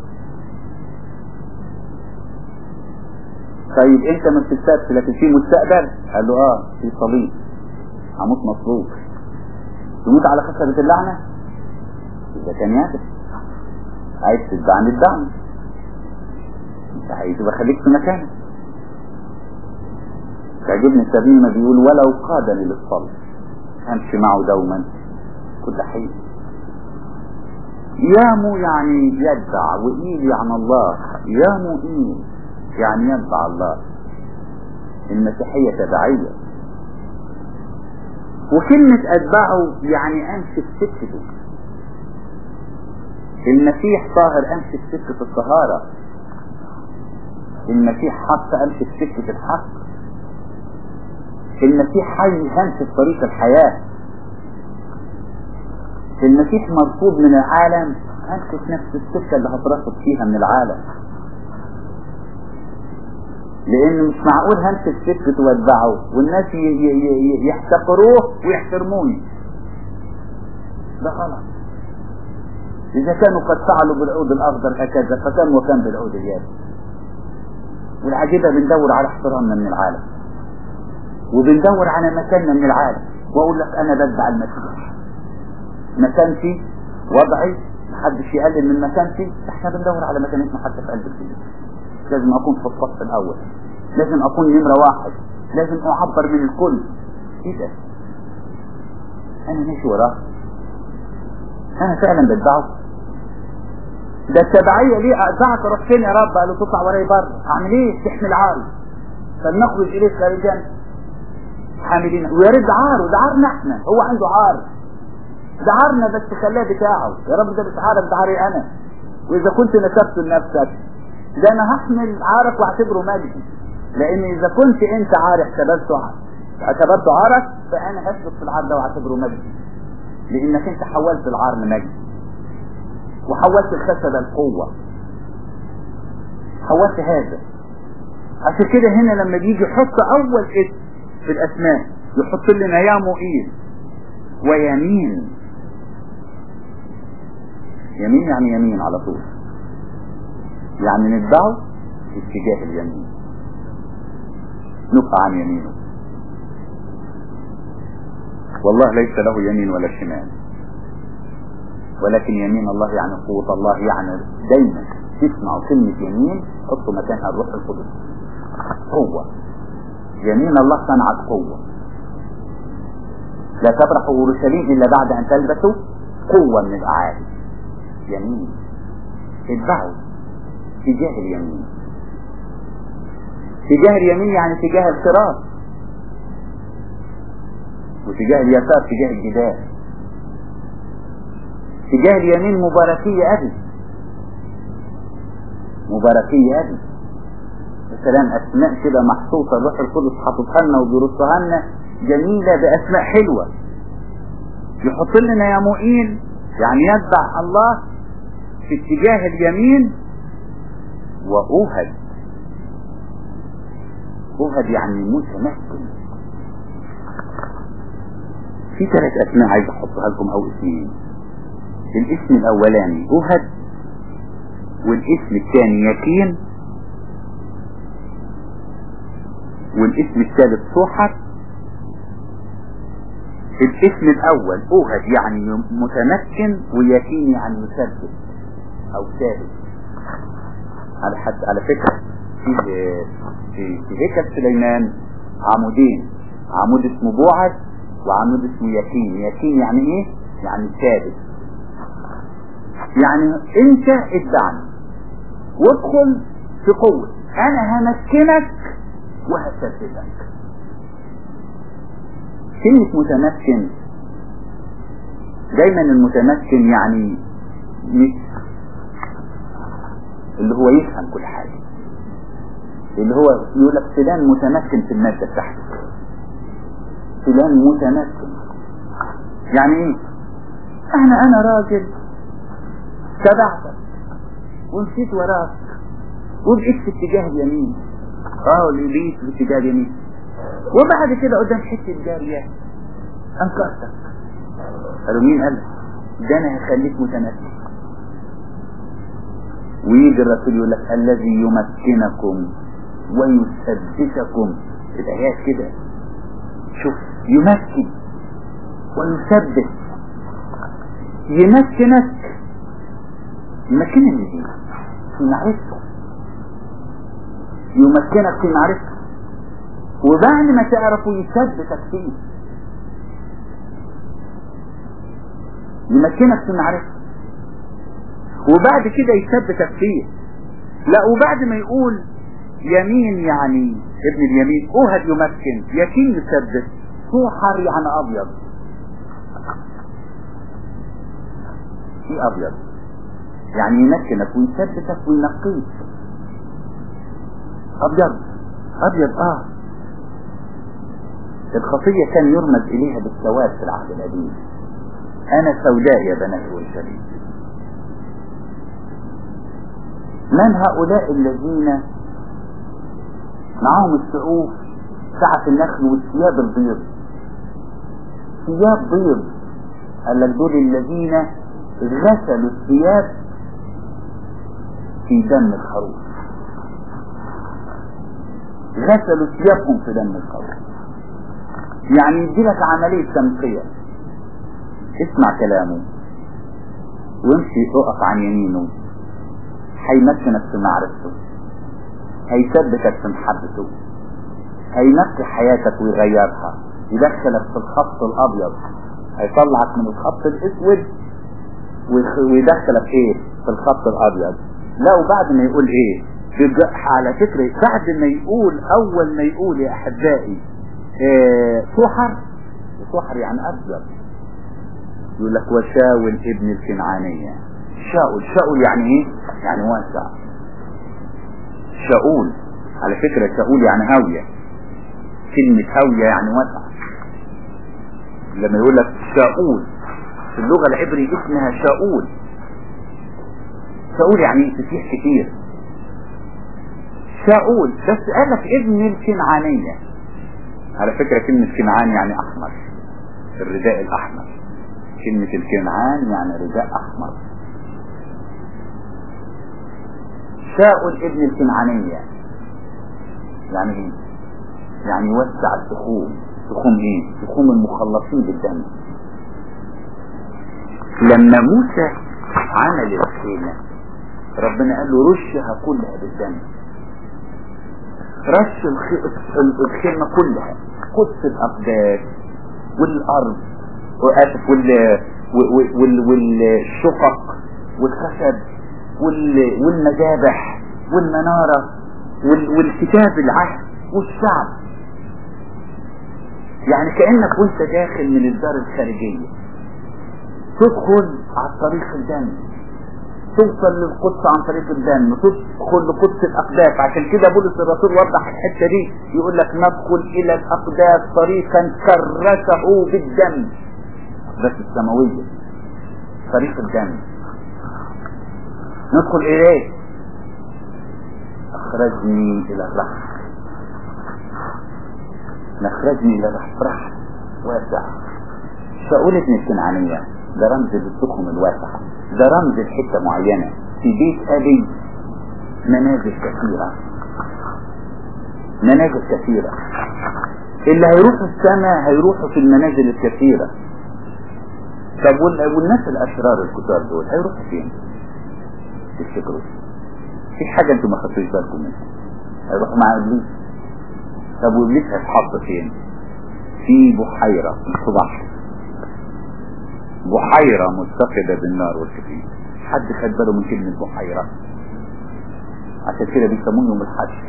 طيب انت ما بتكسبش لكن في مستقبل قال له اه في صليب هموت مصلوب تموت على خشبة اللعنة اذا كان يقدر عايز تتبعني اتبعني انت عايز يبقى خليك في مكانك تعجبني السبيل ما بيقول ولو قادني للصلاة امشي معه دوما كل حين يامو يعني يتبع وإيل يعني الله يامو إيل يعني يتبع الله المسيحية تبعية وكلمة أتبعه يعني أمشي في سكته المسيح طاهر أمشي في سكة الطهارة المسيح حق أمشي في سكة الحق المسيح حي همشي في طريق الحياة المسيح مرفوض من العالم همشي في نفس السكة اللي هترفض فيها من العالم لان مش معقول همشي في سكته واتبعه والناس يحتقروه ويحترموني ده غلط إذا كانوا قد فعلوا بالعود الأخضر هكذا فكم وكم بالعود اليابس والعجيبة بندور على احترامنا من العالم وبندور على مكاننا من العالم وأقول لك أنا بتبع المسيح مكانتي وضعي محدش يقلل من مكانتي احنا بندور على مكانتنا حتى في قلب الكنيسة لازم أكون في الصف الأول لازم أكون نمرة واحد لازم أعبر من الكل إيه ده؟ أنا ماشي وراه أنا فعلا بتبعه ده التبعية ليه أتبعك أروح فين يا رب قالوا تطلع وراي بره أعمل إيه تحمل عار فلنخرج إليك خارجا حاملين ويرد عاره ده عارنا احنا هو عنده عار ده عارنا بس خلاه بتاعه يا رب ده مش عارك ده عاري أنا وإذا كنت نسبت لنفسك ده أنا هحمل عارك واعتبره مجدي لأن إذا كنت أنت عار اعتبرته عار اعتبرته عارك فأنا هسلك في العار ده واعتبره مجدي لأنك أنت حولت العار لمجد وحولت الخشبة القوة حولت هذا عشان كده هنا لما بيجي يحط أول اسم في الأسماء يحط لنا يا مؤيد ويمين يمين يعني يمين على طول يعني نتبعه في اتجاه اليمين نقع عن يمينه والله ليس له يمين ولا شمال ولكن يمين الله يعني قوة الله يعني دايما تسمعوا كلمة يمين حطوا مكانها الروح القدس قوة يمين الله صنعت قوة لا تبرح اورشليم الا بعد ان تلبسوا قوة من الاعالي يمين اتبعوا تجاه اليمين تجاه اليمين يعني تجاه الصراط وتجاه اليسار تجاه الجبال تجاه اليمين مباركية أبي مباركية أبي السلام أسماء كده محطوطة الروح القدس حاططها لنا وبيرصها لنا جميلة بأسماء حلوة يحط لنا يا مؤين يعني يتبع الله في اتجاه اليمين وأوهد أوهد يعني متمكن في ثلاث أسماء عايز أحطها لكم أو اسمين الاسم الأولاني أوهد والاسم الثاني يكين والاسم الثالث صوحر الاسم الأول أوهد يعني متمكن ويكين يعني يثبت أو ثابت على حد على فكرة في في في هيكل سليمان عمودين عمود اسمه بوعز وعمود اسمه يكين يكين يعني ايه يعني ثابت يعني انت اتبعني وادخل في قوة انا همكنك وهثبتك كلمة متمكن دايما المتمكن يعني مش اللي هو يفهم كل حاجة اللي هو يقول لك فلان متمكن في المادة بتاعته فلان متمكن يعني ايه انا انا راجل تبعتك ومشيت وراك وبقيت في اتجاه اليمين اه بقيت في اتجاه اليمين وبعد كده قدام حته جاريه انكرتك قالوا مين قال ده انا هخليك متمكن ويجي الرسول يقول لك الذي يمكنكم ويثبتكم الايات كده شوف يمكن ويثبت يمكنك يمكنني دي في معرفته يمكنك في معرفته وبعد ما تعرفه يثبتك فيه يمكنك في معرفته وبعد كده يثبتك فيه لا وبعد ما يقول يمين يعني ابن اليمين اوهد يمكن يكين يثبت سوحر يعني ابيض في ابيض يعني يمكنك ويثبتك وينقيك ابيض ابيض اه الخطية كان يرمز اليها بالسواد في العهد القديم انا سوداء يا بنات اورشليم من هؤلاء الذين معهم السعوف سعف النخل والثياب البيض ثياب بيض قال لك دول الذين غسلوا الثياب في دم الخروف غسلوا ثيابهم في دم الخروف يعني يدي لك عملية تمثية اسمع كلامه وامشي اقف عن يمينه هيمكنك في معرفته هيثبتك في محبته هينقي حياتك ويغيرها يدخلك في الخط الابيض هيطلعك من الخط الاسود ويدخلك ايه في الخط الابيض لا وبعد ما يقول ايه على فكرة بعد ما يقول اول ما يقول يا احبائي إيه سحر سحر يعني ابيض يقول لك وشاول ابن الكنعانية شاول شاول يعني ايه يعني واسع شاول على فكرة شاول يعني هاوية كلمة هاوية يعني واسع لما يقول لك شاول في اللغة العبري اسمها شاول شاول يعني تسيح كتير شاول بس قال لك ابن الكنعانية على فكرة كلمة كنعان يعني احمر الرداء الاحمر كلمة الكنعان يعني رداء احمر شاول ابن الكنعانية يعني ايه يعني يوسع التخوم تخوم ايه تخوم المخلصين بالدم لما موسى عمل الخيمة ربنا قال له رشها كلها بالدم رش الخيمة كلها قدس الأقداس والأرض وآسف وال وال والشقق والخشب وال والمذابح والمنارة وال والكتاب العهد والشعب يعني كأنك وانت داخل من الدار الخارجية تدخل على طريق الدم توصل للقدس عن طريق الدم تدخل لقدس الأقداس عشان كده بولس الرسول وضح الحتة دي يقول لك ندخل إلى الأقداس طريقا كرسه بالدم الأقداس السماوية طريق الدم ندخل إليه أخرجني إلى الرحم نخرجني إلى الرحم واسع شاول ابن الكنعانية ده رمز للسكم الواسع ده رمز لحتة معينة في بيت أبي منازل كثيرة منازل كثيرة اللي هيروحوا السماء هيروحوا في المنازل الكثيرة طب والناس الأشرار الكتار دول هيروحوا فين؟ تفتكروا في حاجة انتوا ما خدتوش بالكم منها هيروحوا مع إبليس طب وإبليس هيتحط فين؟ في بحيرة في بحر بحيرة متقدة بالنار والكبريت حد خد باله من كلمة بحيرة عشان كده بيسموه يوم الحشر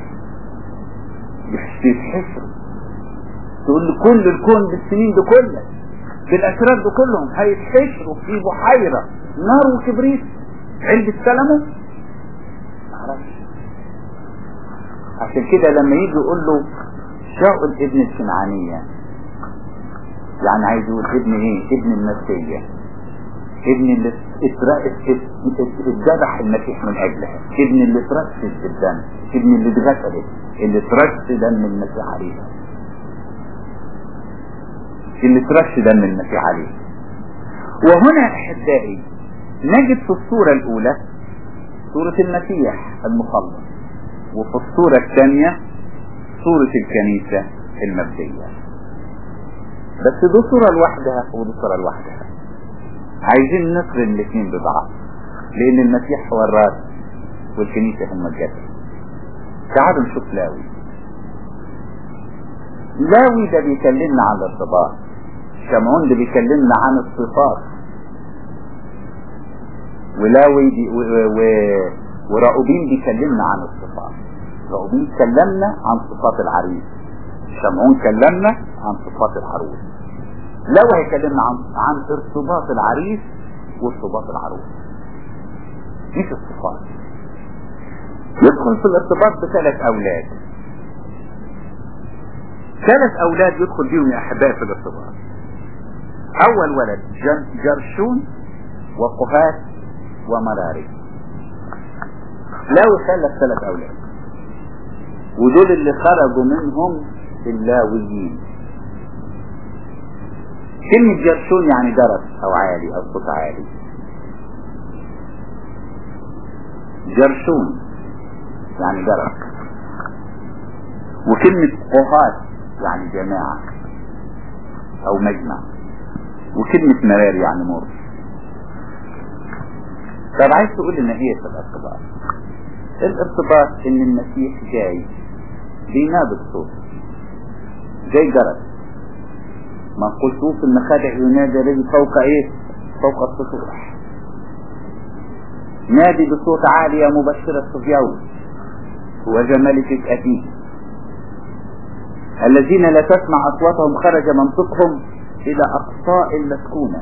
بيتحشروا تقول لي كل الكون بالسنين دي كلها بالأسرار دي كلهم هيتحشروا في بحيرة نار وكبريت علبة سلمه معرفش عشان كده لما يجي يقول له شاول ابن الكنعانية يعني عايز يقول ابن ايه ابن المسيح ابن اللي اتذبح المسيح من اجلها ابن اللي اترشد بالدم ابن اللي اتغسلت اللي اترش دم المسيح عليها اللي اترش دم المسيح عليها وهنا احبائي نجد في الصورة الاولى صورة المسيح المخلص وفي الصورة الثانية صورة الكنيسة المبدية بس دي صورة لوحدها ودي صورة لوحدها عايزين نقرن الاثنين ببعض لان المسيح هو الراس والكنيسة هم الجسد تعالوا نشوف لاوي لاوي ده بيكلمنا عن الارتباط شمعون ده بيكلمنا عن الصفات ولاوي بي و و وراؤوبين بيكلمنا عن الصفات راؤوبين كلمنا عن صفات العريس شمعون كلمنا عن صفات العروس لو هيكلمنا عن عن ارتباط العريس وارتباط العروس مش الصفات يدخل في الارتباط بثلاث اولاد ثلاث اولاد يدخل بيهم يا احبائي في الارتباط اول ولد جرشون وقهات ومراري لاوي خلف ثلاث اولاد ودول اللي خرجوا منهم اللاويين كلمة جرشون يعني درس او عالي او صوت عالي جرشون يعني جرس وكلمة قهات يعني جماعة او مجمع وكلمة مرار يعني مر طب عايز تقول لنا ايه في الارتباط الارتباط ان المسيح جاي بينادي الصوت زي جرس ما قلتوا في المخادع ينادي الذي فوق ايه فوق السطوح نادي بصوت عالي يا مبشر الصبيان وجمالك أتيه الذين لا تسمع أصواتهم خرج منطقهم إلى أقصاء المسكونة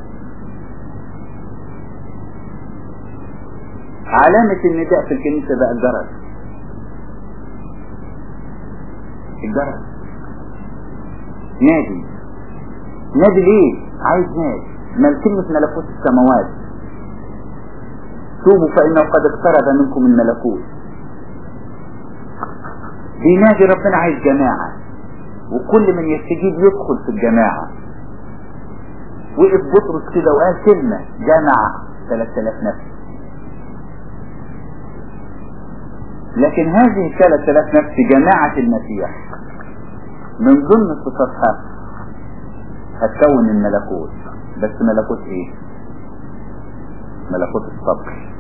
علامة النداء في الكنيسة بقى الجرس الجرس نادي نادي ليه عايز نادي ما كلمة ملكوت السماوات توبوا فإنه قد اقترب منكم الملكوت بينادي ربنا عايز جماعة وكل من يستجيب يدخل في الجماعة وقف بطرس كده وقال كلمة جمع 3000 نفس لكن هذه ال 3000 نفس جماعة المسيح من ضمن صفاتها هتكون الملكوت بس ملكوت ايه ملكوت الصبر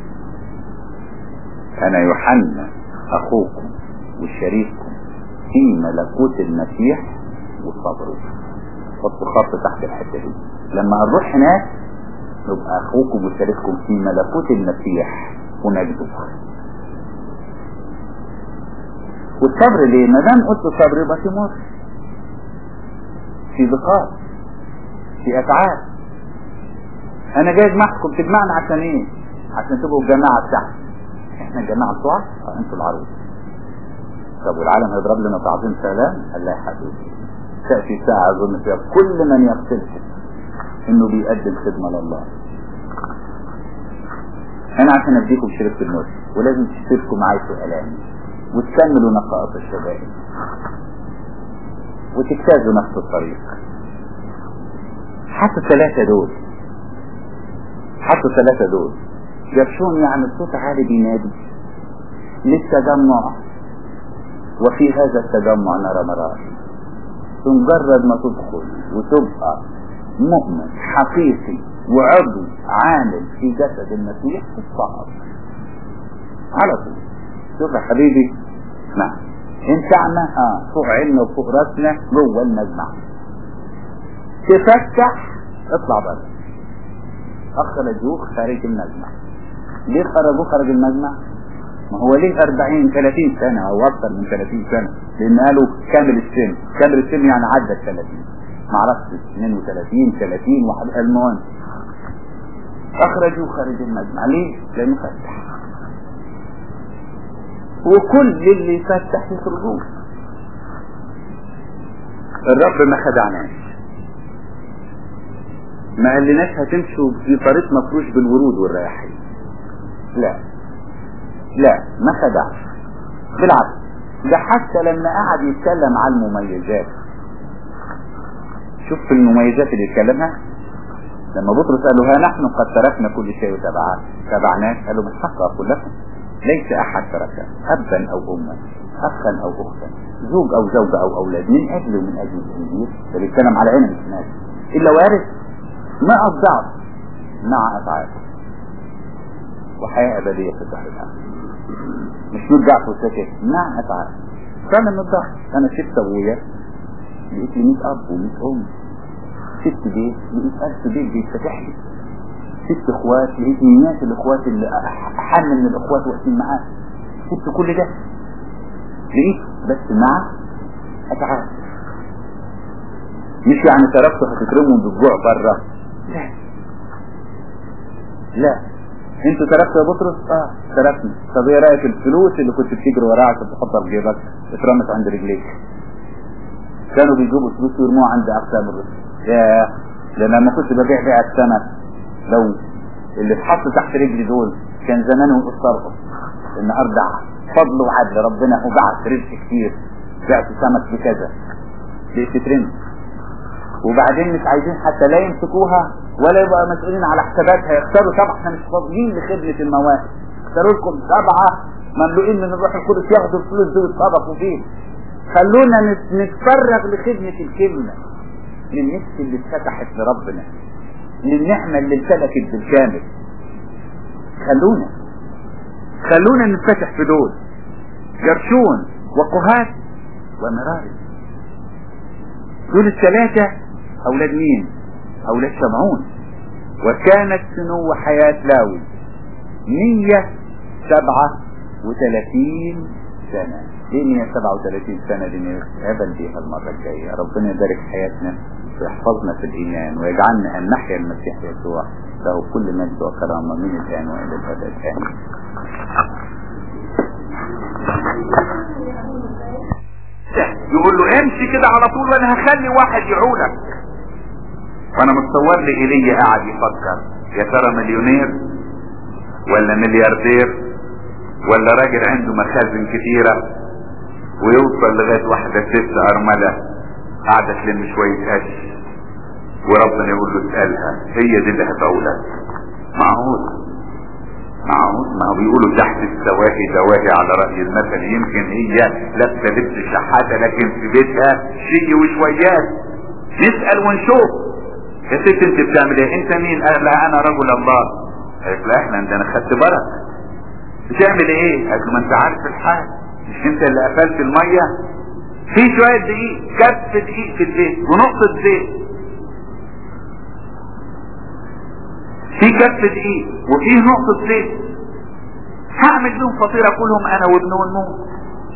انا يوحنا اخوكم وشريككم في ملكوت المسيح وصبره حطوا خط تحت الحته دي لما نروح هناك نبقى اخوكم وشريككم في ملكوت المسيح ونجده والصبر ليه ما دام قلت صبر يبقى في مر في ضغط في اتعاب انا جاي اجمعكم تجمعنا عشان ايه عشان تبقوا الجماعه بتاعتي احنا الجماعه بتوعك اه انتوا العروس طب والعالم هيضرب لنا تعظيم سلام قال لا يا حبيبي تأتي ساعة أظن فيها كل من يقتلكم إنه بيقدم خدمة لله أنا عشان أديكم شركة الموت ولازم تشتركوا معايا في ألامي وتكملوا نقائص الشباب وتجتازوا نفس الطريق حتى الثلاثة دول حتى الثلاثة دول جرشون يعني الصوت عالي بينادي للتجمع وفي هذا التجمع نرى مرار بمجرد ما تدخل وتبقى مؤمن حقيقي وعضو عامل في جسد المسيح تتصعد على طول شوف يا حبيبي نعم انتعنا اه فوق عيننا وفوق راسنا جوه المجمع تفتح اطلع بره اخرجوه خارج المجمع ليه خرجوه خارج المجمع ما هو ليه 40 30 سنة او اكثر من 30 سنة لان قالوا كامل السن كامل السن يعني عدى ال 30 ما اعرفش 32 30 واحد المهم اخرجوا خارج المجمع ليه لانه فتح وكل اللي يفتح يخرجوه الرب ما خدعناش ما قالناش هتمشوا في طريق مفروش بالورود والرياحين لا لا ما خدعش بالعكس ده حتى لما قعد يتكلم عن المميزات شوف المميزات اللي يتكلمها لما بطرس قال له ها نحن قد تركنا كل شيء وتبعاه تبعناه قال له من حق اقول لكم ليس احد ترك ابا او اما اخا او اختا زوج او زوجة او اولاد من اجل ومن اجل الانجيل ده بيتكلم على عين الناس الا وارث ما الضعف مع افعاله وحياة ابدية في الدهر الاخر مش نقول ضعف وسكت مع افعال فانا من الضعف انا شفت ابويا لقيت لي 100 اب و100 ام ست بيت لقيت ألف بيت بيتفتح لي ست اخوات لقيت مئات الاخوات اللي احن من الاخوات واقفين معاه شفت كل ده لقيت بس مع اتعاب مش يعني تركته هتترموا بالجوع بره لا لا انتوا تركتوا يا بطرس اه تركنا طب ايه رايك الفلوس اللي كنت بتجري وراها عشان تحطها في جيبك اترمت عند رجليك كانوا بيجيبوا فلوس ويرموها عند اقسام الرسل يا ده انا لما كنت ببيع بيع السمك لو اللي اتحط تحت رجلي دول كان زمانهم قصرهم النهارده فضل وعدل ربنا وبعت رزق كتير بعت سمك بكذا بقت تترمي وبعدين مش عايزين حتى لا يمسكوها ولا يبقى مسؤولين على حساباتها يخسروا طبعا احنا مش فاضيين لخدمة المواهب اشتروا لكم سبعة مملوئين من الروح القدس ياخدوا الفلوس دي ويتصرفوا فيه خلونا نت- نتفرغ لخدمة الكلمة للنفس اللي اتفتحت لربنا للنعمة اللي امتلكت بالكامل خلونا خلونا نتفتح في دول جرشون وقهات ومراري دول الثلاثة أولاد مين؟ أولاد شمعون وكانت سنو حياة لاوي مية سبعة وثلاثين سنة ايه مية سبعة وثلاثين سنة دي نتقابل بيها المرة الجاية ربنا يبارك حياتنا ويحفظنا في الإيمان ويجعلنا أن نحيا المسيح يسوع له كل مجد وكرامة من الآن وإلى الأبد آمين يقول له امشي كده على طول وانا هخلي واحد يعولك وانا متصور لي ايليا قاعد يفكر يا ترى مليونير ولا ملياردير ولا راجل عنده مخازن كتيرة ويوصل لغاية واحدة ست ارملة قاعدة تلم شوية قش وربنا يقول له اسألها هي دي اللي هتعولك معقول معقول ما هو بيقولوا تحت السواهي دواهي على رأي المثل يمكن هي لابسة لبس شحاتة لكن في بيتها شيء وشويات نسأل ونشوف يا ست انت بتعمل ايه انت مين قال لا انا رجل الله قالت لا احنا عندنا خدت برك بتعمل ايه قالت له ما انت عارف الحال مش انت اللي قفلت المية في شوية دقيق كف دقيق في الزيت ونقطة زيت في كف دقيق وفيه نقطة زيت هعمل بيهم فطيرة كلهم انا وابن والنور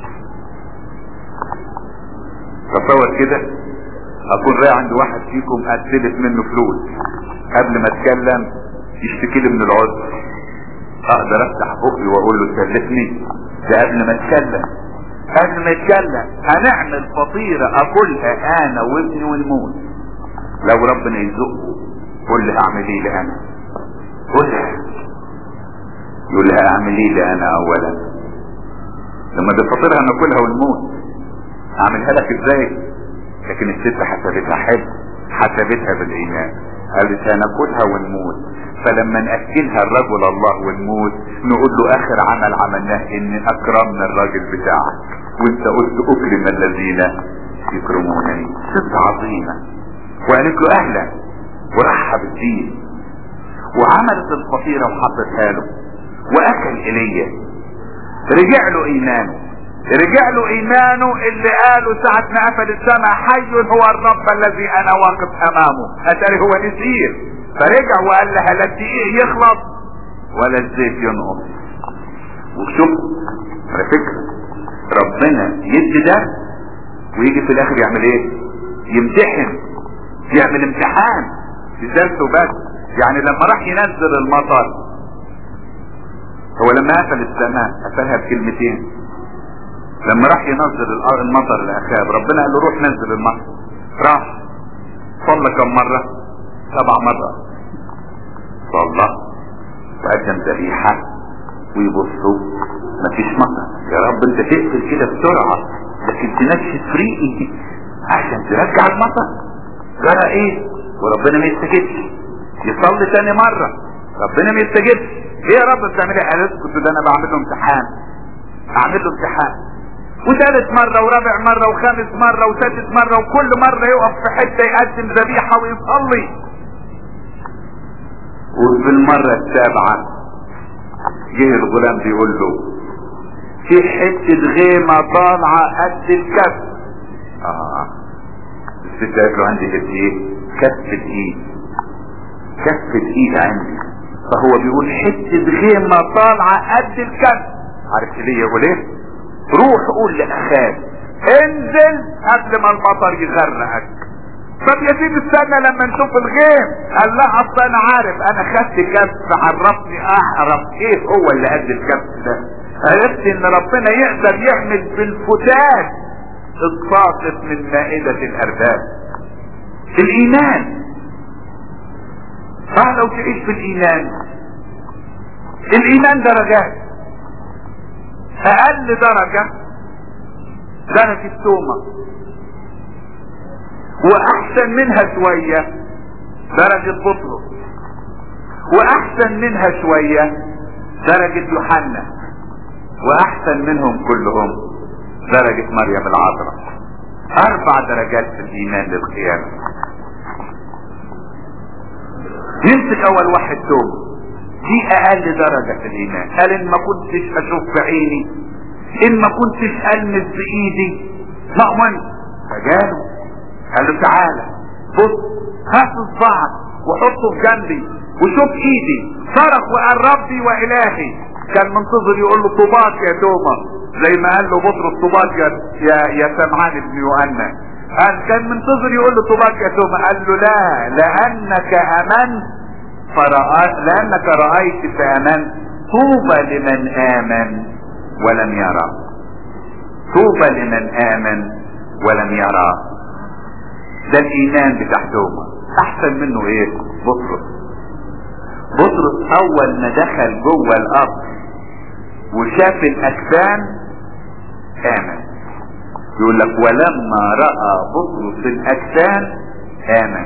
تصور كده اكون رايح عند واحد فيكم اتلف منه فلوس قبل ما اتكلم يشتكي لي من العذر اقدر افتح بقي واقول له سلفني ده قبل ما اتكلم قبل ما اتكلم هنعمل فطيرة اكلها انا وابني ونموت لو ربنا يزقه قول لها اعمل ايه لي انا قول لها يقول لها اعمل ايه لي انا اولا لما دي فطيرة هناكلها ونموت اعملها لك ازاي لكن الست حسبتها حب حسبتها بالايمان قالت هناكلها ونموت فلما ناكلها الرجل الله ونموت نقول له اخر عمل عملناه ان اكرمنا الراجل بتاعك وانت قلت اكرم الذين يكرمونني ست عظيمه وقالت له اهلا ورحب بيه وعملت الفطيره وحطتها له واكل ايليا رجع له ايمانه رجع له ايمانه اللي قاله ساعة ما قفل السماء حي هو الرب الذي انا واقف امامه اتاري هو نسير فرجع وقال لها لا الدقيق يخلص ولا الزيت ينقص وشوف على فكرة ربنا يدي ده ويجي في الاخر يعمل ايه يمتحن يعمل امتحان لذاته بس يعني لما راح ينزل المطر هو لما قفل السماء قفلها بكلمتين لما راح ينزل الأرض المطر لاخاب ربنا قال له روح نزل المطر راح صلى كم مرة سبع مرات صلى وقدم ذبيحة ويبصوا مفيش مطر يا رب انت تقفل كده بسرعة لكن تنشف ريقي عشان ترجع المطر جرى ايه وربنا ما يستجبش يصلي تاني مرة ربنا ما يستجبش ايه يا رب بتعمل ايه قالت كنت ده انا بعمل له امتحان اعمل له امتحان وثالث مرة ورابع مرة وخامس مرة وسادس مرة وكل مرة يقف في حتة يقدم ذبيحة ويصلي وفي المرة السابعة جه الغلام بيقول له في حتة غيمة طالعة قد الكف اه الست قالت له عندي قد ايه كف الايد كف الايد عندي فهو بيقول حتة غيمة طالعة قد الكف عارف ليه يقول ايه روح قول لاخاك انزل قبل ما المطر يغرقك طب يا سيدي استنى لما نشوف الغيم قال لا اصل انا عارف انا خدت كف عرفني اعرف ايه هو اللي قد الكف ده عرفت ان ربنا يقدر يعمل بالفتات الساقط من مائدة الارباب الايمان اه لو تعيش في الايمان الايمان درجات اقل درجة درجة التومة واحسن منها شوية درجة بطرس واحسن منها شوية درجة يوحنا واحسن منهم كلهم درجة مريم العذراء اربع درجات في الايمان للقيامة يمسك اول واحد توب دي اقل درجة في الايمان قال ان ما كنتش اشوف بعيني ان ما كنتش المس بايدي مأمن فجاله قال له تعالى بص هات صباعك وحطه في جنبي وشوف ايدي صرخ وقال ربي والهي كان منتظر يقول له طوباك يا توما زي ما قال له بطرس طوباك يا يا, يا سمعان بن يوحنا قال كان منتظر يقول له طوباك يا توما قال له لا لانك امنت فرأيت لانك رايت فامنت طوبى لمن امن ولم يرى طوبى لمن امن ولم يرى ده الايمان بتاع توما احسن منه ايه بطرس بطرس اول ما دخل جوه القبر وشاف الاجسام امن يقول لك ولما راى بطرس الاجسام امن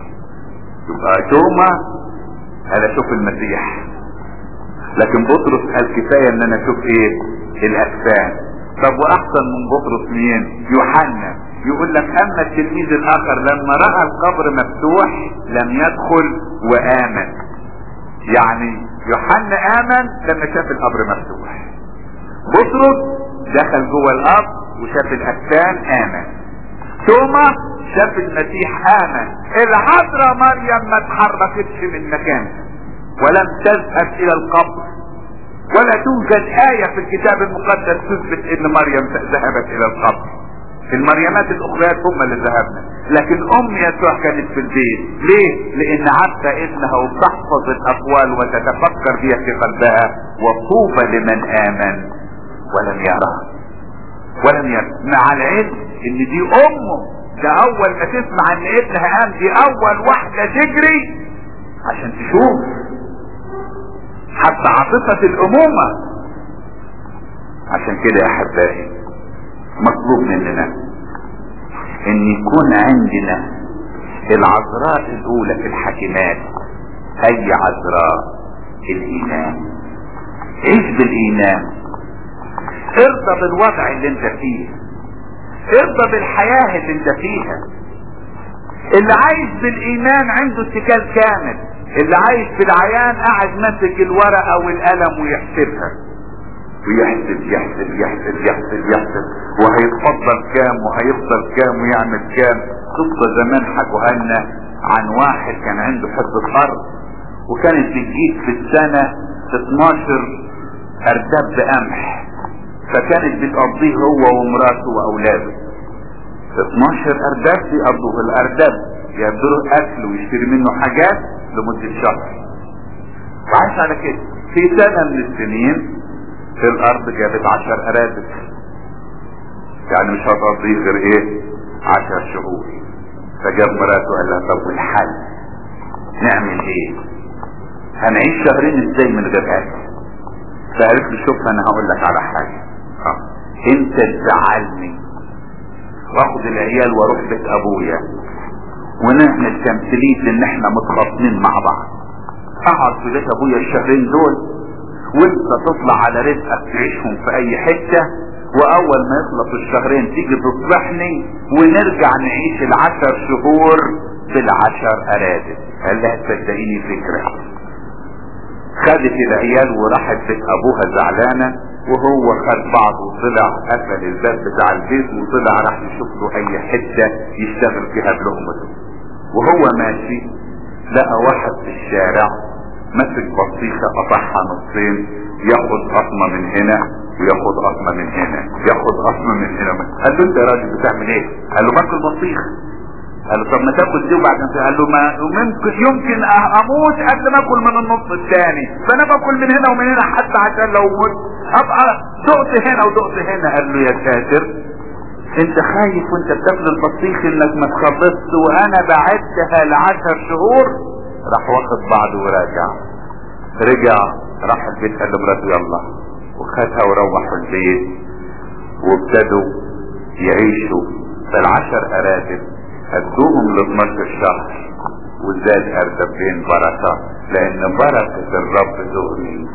يبقى توما قال اشوف المسيح لكن بطرس قال كفايه ان انا اشوف ايه الاجسام طب واحسن من بطرس مين يوحنا يقول لك اما التلميذ الاخر لما راى القبر مفتوح لم يدخل وامن يعني يوحنا امن لما شاف القبر مفتوح بطرس دخل جوه القبر وشاف الاجسام امن توما شاف المسيح امن العذراء مريم ما اتحركتش من مكانها ولم تذهب الى القبر ولا توجد آية في الكتاب المقدس تثبت ان مريم ذهبت الى القبر المريمات الاخريات هم اللي ذهبنا لكن ام يسوع كانت في البيت ليه لان عارفه ابنها وتحفظ الاقوال وتتفكر بها في قلبها وطوبى لمن امن ولم يرى ولم يرى مع العلم ان دي امه ده اول ما تسمع ان ابنها قام دي اول واحدة تجري عشان تشوف حتى عاطفة الامومة عشان كده يا احبائي مطلوب مننا ان يكون عندنا العذراء الاولى في الحكمات اي عذراء الايمان عيش بالايمان ارضى بالوضع اللي انت فيه ارضى بالحياة اللي انت فيها اللي عايش بالايمان عنده اتكال كامل اللي عايش بالعيان قاعد ماسك الورقة والقلم ويحسبها ويحسب يحسب يحسب يحسب يحسب وهيتفضل كام وهيفضل كام ويعمل كام قصة زمان حكوها لنا عن واحد كان عنده حتة ارض وكانت بتجيب في السنة 12 ارداب بقمح فكانت بتقضيه هو ومراته واولاده 12 ارداب بيقضوا في الارداب يقدروا اكل ويشتري منه حاجات لمدة شهر وعايش على كده في سنة من السنين في الارض جابت عشر ارادب يعني مش هتقضيه غير ايه عشر شهور فجاب مراته قال لها طب والحل نعمل ايه هنعيش شهرين ازاي من غير اكل فقالت له شوف انا هقول لك على حاجه اه انت تزعلني واخد العيال واروح بيت ابويا ونعمل تمثيليه ان احنا متخاصمين مع بعض اقعد في بيت ابويا الشهرين دول وانت تطلع على رزقك تعيشهم في اي حتة واول ما يخلص الشهرين تيجي تصلحني ونرجع نعيش العشر شهور بالعشر ارادب قال لها تصدقيني فكرة خدت العيال وراحت بيت ابوها زعلانة وهو خد بعضه وطلع قفل الباب بتاع البيت وطلع راح يشوف له اي حتة يشتغل فيها بلقمته وهو ماشي لقى واحد في الشارع مسك بطيخة قطعها نصين ياخد قطمة من هنا وياخد قطمة من هنا ياخد قطمة من هنا قال له انت يا راجل بتعمل ايه قال له باكل بطيخ قال له طب ما تاكل دي وبعدين قال له ما ممكن يمكن اموت قبل ما اكل من النص الثاني فانا باكل من هنا ومن هنا حتى عشان لو مت ابقى دقت هنا ودقت هنا قال له يا ساتر انت خايف وانت بتاكل البطيخ انك ما تخلصت وانا بعدها لعشر شهور راح واخد بعضه وراجع رجع راح البيت قال لمراته يلا وخدها وروحوا البيت وابتدوا يعيشوا في العشر اراتب ادوهم ل 12 شهر وزاد اردبين بركة لان بركة الرب تغني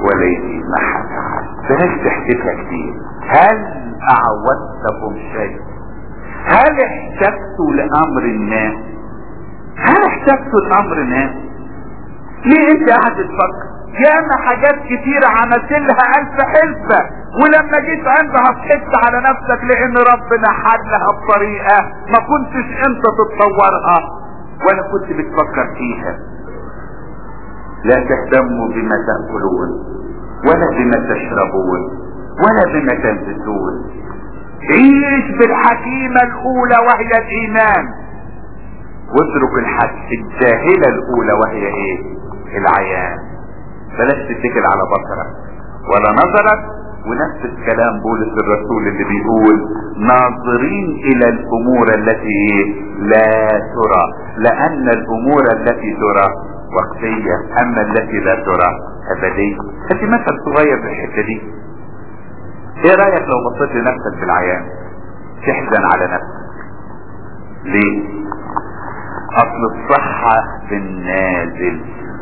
وليس ما فعل بلاش تحسبها كتير هل اعودتكم شيء هل احتجتوا لامر ما هل احتجتوا لامر ما ليه انت قاعد تفكر ياما حاجات كتيرة عملت لها الف حلفة ولما جيت عندها ضحكت على نفسك لان ربنا حلها بطريقة ما كنتش انت تتصورها ولا كنت بتفكر فيها لا تهتموا بما تأكلون ولا بما تشربون ولا بما تلبسون عيش بالحكيمة الاولى وهي الايمان واترك الحد الجاهلة الاولى وهي ايه العيان بلاش تتكل على بصرك ولا نظرك ونفس الكلام بولس الرسول اللي بيقول ناظرين الى الامور التي لا ترى لان الامور التي ترى وقتية اما التي لا ترى ابدية هدي مثل صغير في الحتة دي ايه رايك لو بصيت لنفسك بالعيان تحزن على نفسك ليه اصل الصحة في النازل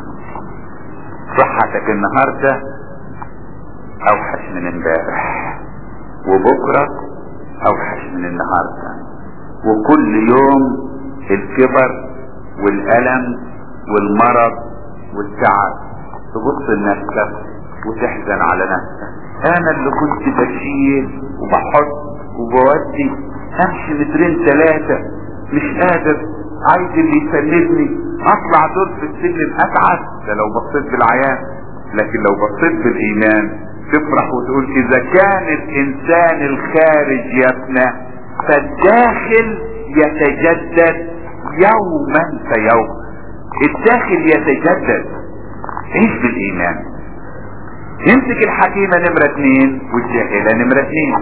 صحتك النهاردة اوحش من امبارح وبكرة اوحش من النهاردة وكل يوم الكبر والالم والمرض والتعب تبص لنفسك وتحزن على نفسك انا اللي كنت بشيل وبحط وبودي امشي مترين ثلاثة مش قادر عايز اللي يسندني اطلع دور في السلم اتعب ده لو بصيت بالعيان لكن لو بصيت بالايمان تفرح وتقول اذا كان الانسان الخارج يفنى فالداخل يتجدد يوما فيوم الداخل يتجدد عيش بالايمان يمسك الحكيمة نمرة اتنين والجاهلة نمرة اتنين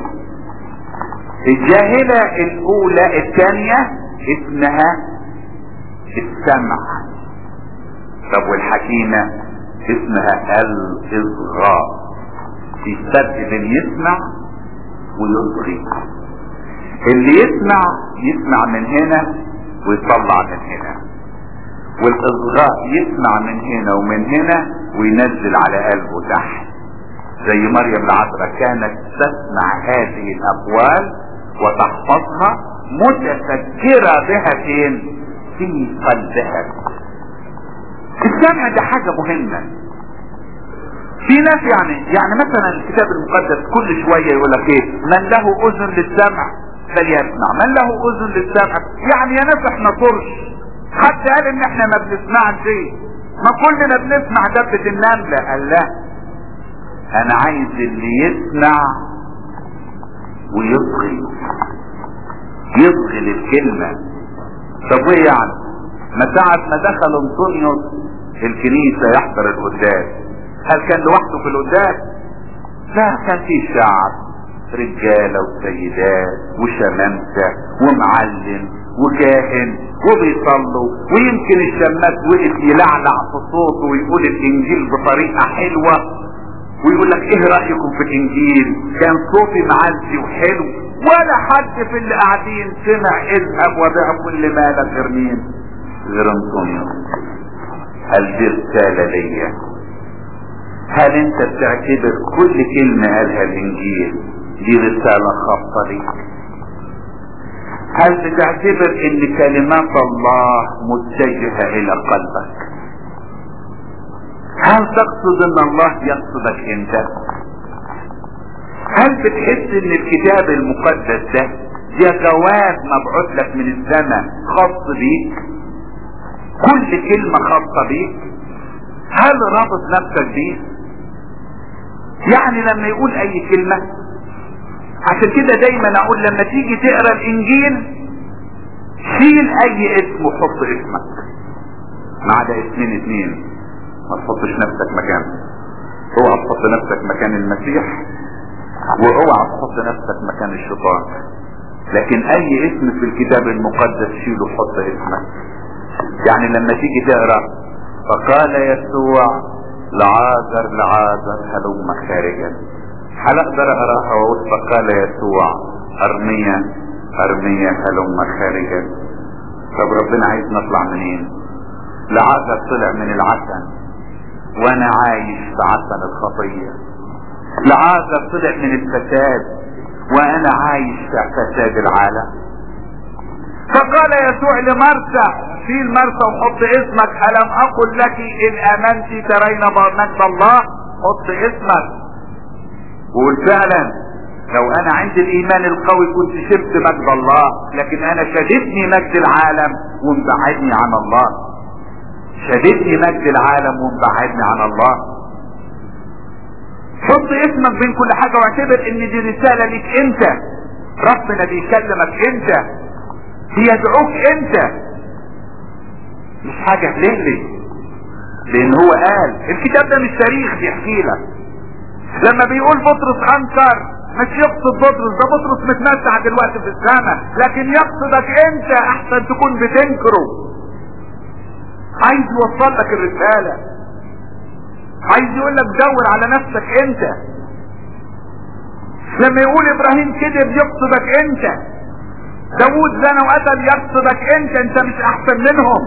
الجاهلة الاولى الثانية اسمها السمع طب والحكيمة اسمها الاصغاء في فرق بين يسمع ويصغي اللي يسمع يسمع من هنا ويطلع من هنا والاصغاء يسمع من هنا ومن هنا وينزل على قلبه تحت زي مريم العذراء كانت تسمع هذه الاقوال وتحفظها متفكرة بها فين في قلبها السمع ده حاجة مهمة في ناس يعني يعني مثلا الكتاب المقدس كل شوية يقول لك ايه من له اذن للسمع فليسمع من له اذن للسمع يعني يا ناس احنا طرش حد قال ان احنا ما بنسمعش شيء ما كلنا بنسمع دبة النملة قال لا انا عايز اللي يسمع ويصغي يصغي للكلمة طب وايه يعني ما ساعة ما دخل انطونيوس الكنيسة يحضر القداس هل كان لوحده في القداس لا كان في شعب رجالة وسيدات وشمامسة ومعلم وكاهن وبيصلوا ويمكن الشماس وقف يلعلع في صوته ويقول الانجيل بطريقة حلوة ويقول لك ايه رأيكم في الانجيل كان صوتي معزي وحلو ولا حد في اللي قاعدين سمع اذهب وبيع كل مالك غير مين غير انطونيوس هل دي رسالة ليا هل انت بتعتبر كل كلمة قالها الانجيل دي رسالة خاصة ليك هل بتعتبر ان كلمات الله متجهة الى قلبك هل تقصد ان الله يقصدك انت هل بتحس ان الكتاب المقدس ده ده جواب مبعوث لك من السماء خاص بيك كل كلمة خاصة بيك هل رابط نفسك بيه يعني لما يقول اي كلمة عشان كده دايما اقول لما تيجي تقرا الانجيل شيل اي اسم وحط اسمك ما عدا اسمين اتنين ما تحطش نفسك مكان اوعى تحط نفسك مكان المسيح واوعى تحط نفسك مكان الشيطان لكن اي اسم في الكتاب المقدس شيله وحط اسمك يعني لما تيجي تقرا فقال يسوع لعازر لعازر هلم خارجا هل اقدر اقراها واقول فقال يسوع ارميا ارميا هلم خارجا طب ربنا عايز نطلع منين لعازر طلع من العسل وانا عايش في عسل الخطية لعازر طلع من الفساد وانا عايش في فساد العالم فقال يسوع لمرسى شيل مرسى وحط اسمك الم اقل لك ان امنت ترين مجد الله حط اسمك وقول فعلا لو انا عندي الايمان القوي كنت شفت مجد الله لكن انا شددني مجد العالم ومبعدني عن الله شددني مجد العالم ومبعدني عن الله حط اسمك بين كل حاجة واعتبر ان دي رسالة ليك انت ربنا بيكلمك انت بيدعوك انت مش حاجة ليه لان هو قال الكتاب ده مش تاريخ بيحكي لك لما بيقول بطرس انكر مش يقصد بطرس ده بطرس متمتع دلوقتي في السماء لكن يقصدك انت احسن تكون بتنكره عايز يوصل لك الرسالة عايز يقول لك دور على نفسك انت لما يقول ابراهيم كذب يقصدك انت داوود زنى وقتل يقصدك انت انت مش احسن منهم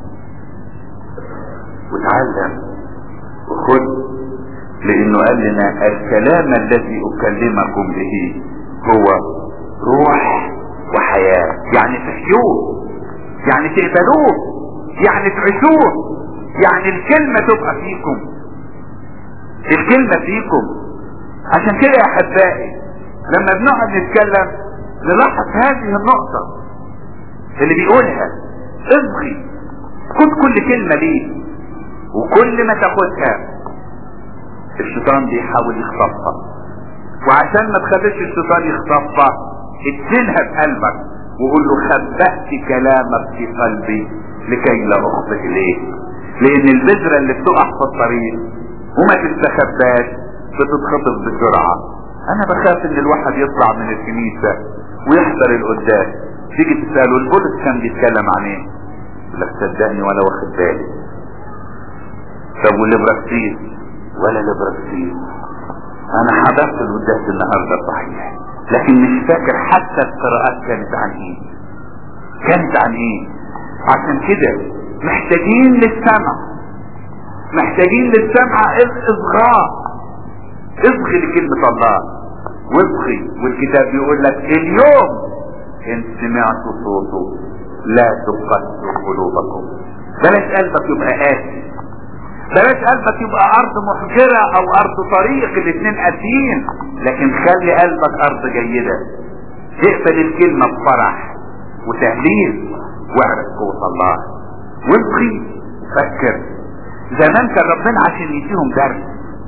وتعلم وخد لانه قال لنا الكلام الذي اكلمكم به هو روح وحياة يعني تحيوه يعني تقبلوه يعني تعيشوه يعني الكلمة تبقى فيكم الكلمة فيكم عشان كده يا احبائي لما بنقعد نتكلم نلاحظ هذه النقطة اللي بيقولها اصغي خد كل كلمة ليه وكل ما تاخدها الشيطان بيحاول يخطفها وعشان ما تخليش الشيطان يخطفها ادفنها في قلبك وقول له خبأت كلامك في قلبي لكي لا اخطئ اليه لان البذرة اللي بتقع في الطريق وما تستخباش بتتخطف بسرعة انا بخاف ان الواحد يطلع من الكنيسة ويحضر القداس تيجي تسأله البولس كان بيتكلم عن ايه لا تصدقني ولا واخد بالي طب والابراكسيس ولا الابراكسيس انا حضرت القداس النهارده صحيح لكن مش فاكر حتى القراءات كانت عن ايه كانت عن ايه عشان كده محتاجين للسمع محتاجين للسمع اصغاء اصغي لكلمة الله واصغي والكتاب بيقول لك اليوم ان سمعت صوته لا تقسوا قلوبكم بلاش قلبك يبقى قاسي بلاش قلبك يبقى ارض محجرة او ارض طريق الاتنين قاسيين لكن خلي قلبك ارض جيدة اقبل الكلمة بفرح وتهليل واعرف قوة الله واصغي فكر زمان كان ربنا عشان يديهم درس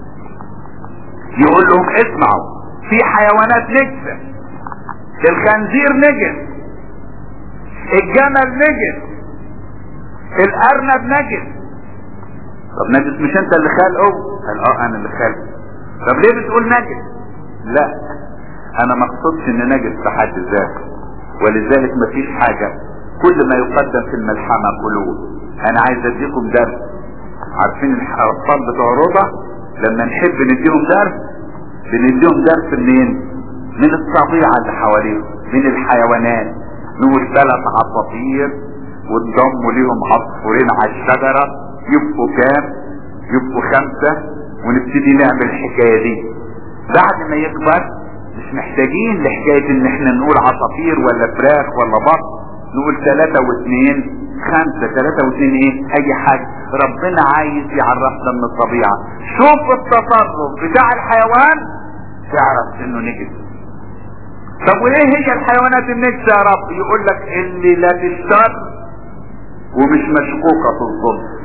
يقول لهم اسمعوا في حيوانات نجسة الخنزير نجس الجمل نجس الارنب نجس طب نجس مش انت اللي خلقه قال اه انا اللي خلقه طب ليه بتقول نجس لا انا ما اقصدش ان نجس في حد ذاته ولذلك مفيش حاجة كل ما يقدم في الملحمة قلوب انا عايز اديكم درس عارفين الاطفال بتوع رضا لما نحب نديهم درس بنديهم درس منين من الطبيعة اللي حواليهم من الحيوانات نقول ثلاث عصافير وانضموا ليهم عصفورين على الشجرة يبقوا كام يبقوا خمسة ونبتدي نعمل الحكاية دي بعد ما يكبر مش محتاجين لحكاية ان احنا نقول عصافير ولا فراخ ولا بط نقول ثلاثة واثنين خمسة ثلاثة واثنين ايه اي حاجة ربنا عايز يعرفنا من الطبيعة شوف التصرف بتاع الحيوان تعرف انه نجس طب وايه هي الحيوانات النجسة يا رب يقول لك اللي لا تشتر ومش مشكوكة في الظلم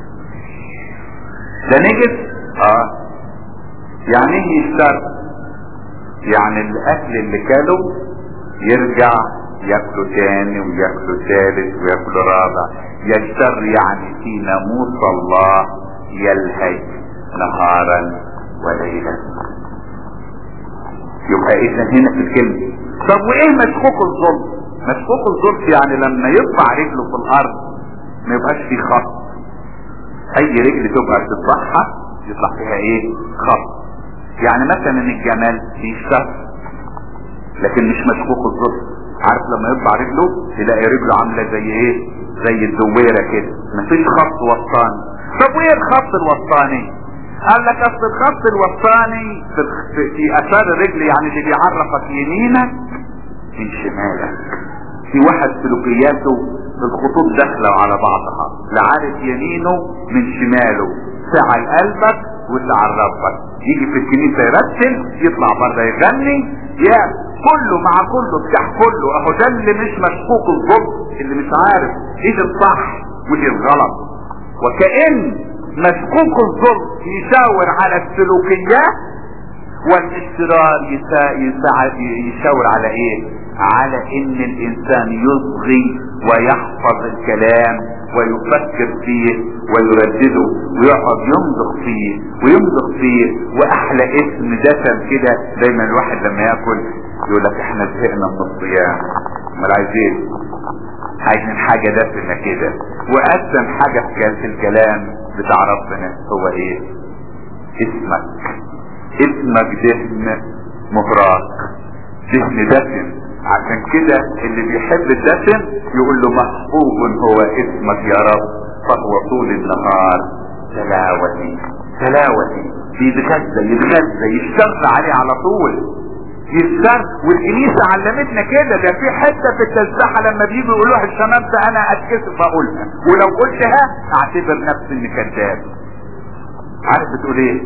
ده نجس اه يعني ايه يشتر يعني الاكل اللي كاله يرجع ياكله تاني وياكله ثالث وياكله رابع يشتر يعني في ناموس الله يلهج نهارا وليلا يبقى اذا هنا في الكلمة طب وايه مشكوك الظلم مشكوك الظلم يعني لما يرفع رجله في الارض ما يبقاش فيه خط اي رجل تبقى تطلعها يطلع فيها ايه خط يعني مثلا الجمال بيشتغل لكن مش مشكوك الظلم عارف لما يرفع رجله تلاقي رجله عامله زي ايه زي الدويره كده مفيش خط وسطاني طب وايه الخط الوسطاني قال لك اصل الخط الوسطاني في, في, في اثار الرجل يعني اللي بيعرفك يمينك من شمالك في واحد سلوكياته الخطوط داخلة على بعضها لا عارف يمينه من شماله ساعة قلبك وساعة ربك يجي في الكنيسة يرتل يطلع بره يغني يا كله مع كله بتاع كله اهو ده اللي مش مشكوك الظلم اللي مش عارف ايه الصح وايه الغلط وكأن مشكوك الظلم يشاور على السلوكيات والاصرار يشاور على ايه على ان الانسان يصغي ويحفظ الكلام ويفكر فيه ويردده ويقعد يمضغ فيه ويمضغ فيه واحلى اسم دسم كده دايما الواحد لما ياكل يقول لك احنا زهقنا من الصيام امال عايزين عايزين حاجة دسمة كده وأدسم حاجة في الكلام بتاع ربنا هو ايه اسمك اسمك دهن مهراق دهن دسم عشان كده اللي بيحب الدسم يقول له محبوب هو اسمك يا رب فهو طول النهار تلاوتي تلاوتي بيتغذى يتغذى يشتغل عليه على طول يشتغل والكنيسة علمتنا كده ده في حتة في التسبحة لما بيجوا يقولوها الشباب ده انا اتكسف اقولها ولو قلتها اعتبر نفسي اني كذاب عارف بتقول ايه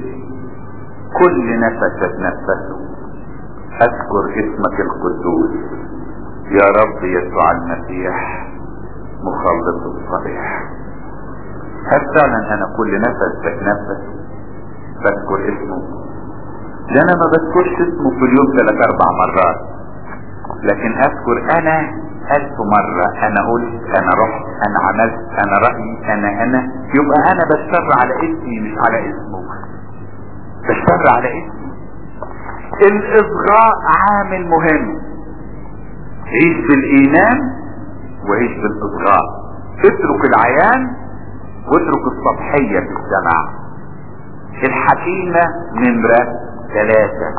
كل نفس اتنفسه اذكر اسمك القدوس يا رب يسوع المسيح مخلص الصريح هل فعلا انا كل نفس بتنفس بذكر اسمه ده انا ما بذكرش اسمه في اليوم ثلاث اربع مرات لكن اذكر انا الف مرة انا قلت انا رحت انا عملت انا رأيي انا انا يبقى انا بشتر على اسمي مش على اسمه بشتر على اسمي الاصغاء عامل مهم عيش بالايمان وعيش بالاصغاء اترك العيان واترك السطحية في السماع الحكيمة نمرة ثلاثة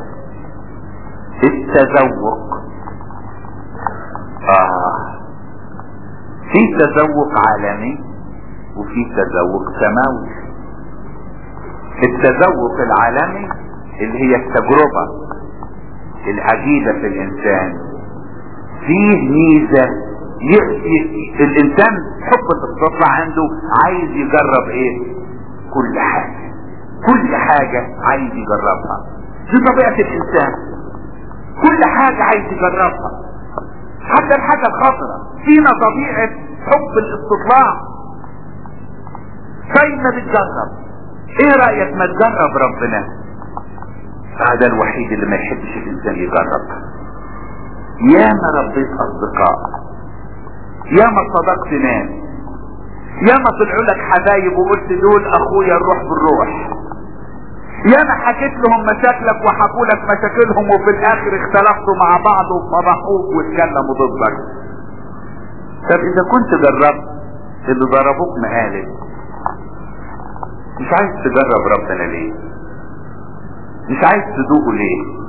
التذوق آه في تذوق عالمي وفي تذوق سماوي التذوق العالمي اللي هي التجربة العجيبة في الإنسان فيه ميزة الإنسان حب الاستطلاع عنده عايز يجرب إيه كل حاجة كل حاجة عايز يجربها دي طبيعة الإنسان كل حاجة عايز يجربها حتى الحاجة الخطرة فينا طبيعة حب الاستطلاع فاينا بتجرب ايه رأيك ما تجرب ربنا هذا الوحيد اللي ما يحبش الانسان يجرب ياما ربيت اصدقاء ياما صدقت ناس ياما طلعوا لك حبايب وقلت دول اخويا الروح بالروح ياما حكيت لهم مشاكلك وحكوا لك مشاكلهم وفي الاخر اختلفتوا مع بعض وفضحوك واتكلموا ضدك طب اذا كنت جربت اللي ضربوك مقالب مش عايز تجرب ربنا ليه مش عايز تذوقه ليه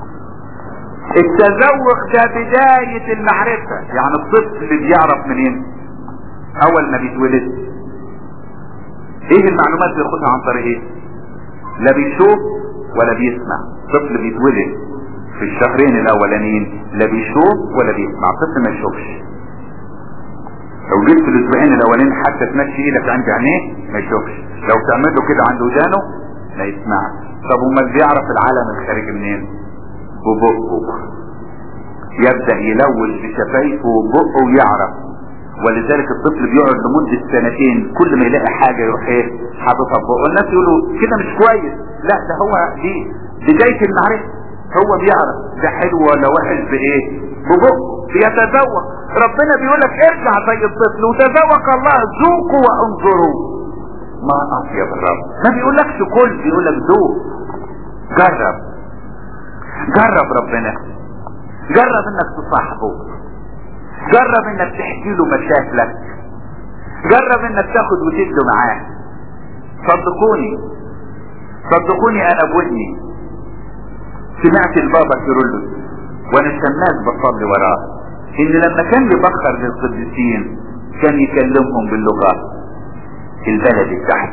التذوق ده بداية المعرفة يعني الطفل اللي بيعرف منين اول ما بيتولد ايه المعلومات اللي بياخدها عن طريق ايه لا بيشوف ولا بيسمع طفل بيتولد في الشهرين الاولانيين لا بيشوف ولا بيسمع طفل ما يشوفش لو جبت في الاسبوعين الاولانيين حتى تمشي ايدك عند عينيه ما يشوفش لو تعمل له كده عند ودانه ما يسمعش طب امال بيعرف العالم الخارجي منين ببقه يبدأ يلوث بشفايفه وبقه ويعرف ولذلك الطفل بيقعد لمدة سنتين كل ما يلاقي حاجة يروح ايه حاططها بقه الناس يقولوا كده مش كويس لا ده هو دي بداية المعرفة هو بيعرف ده حلو ولا وحش بايه ببقه بيتذوق ربنا بيقول لك ارجع زي الطفل وتذوق الله ذوقوا وانظروا ما اطيب الرب ما بيقولكش كل بيقول لك ذوق جرب جرب ربنا جرب انك تصاحبه جرب انك تحكي له مشاكلك جرب انك تاخد وتدي معاه صدقوني صدقوني انا بودني سمعت البابا كيرلس وانا شماس بصلي وراه ان لما كان يبخر للقديسين كان يكلمهم باللغة البلد بتاعته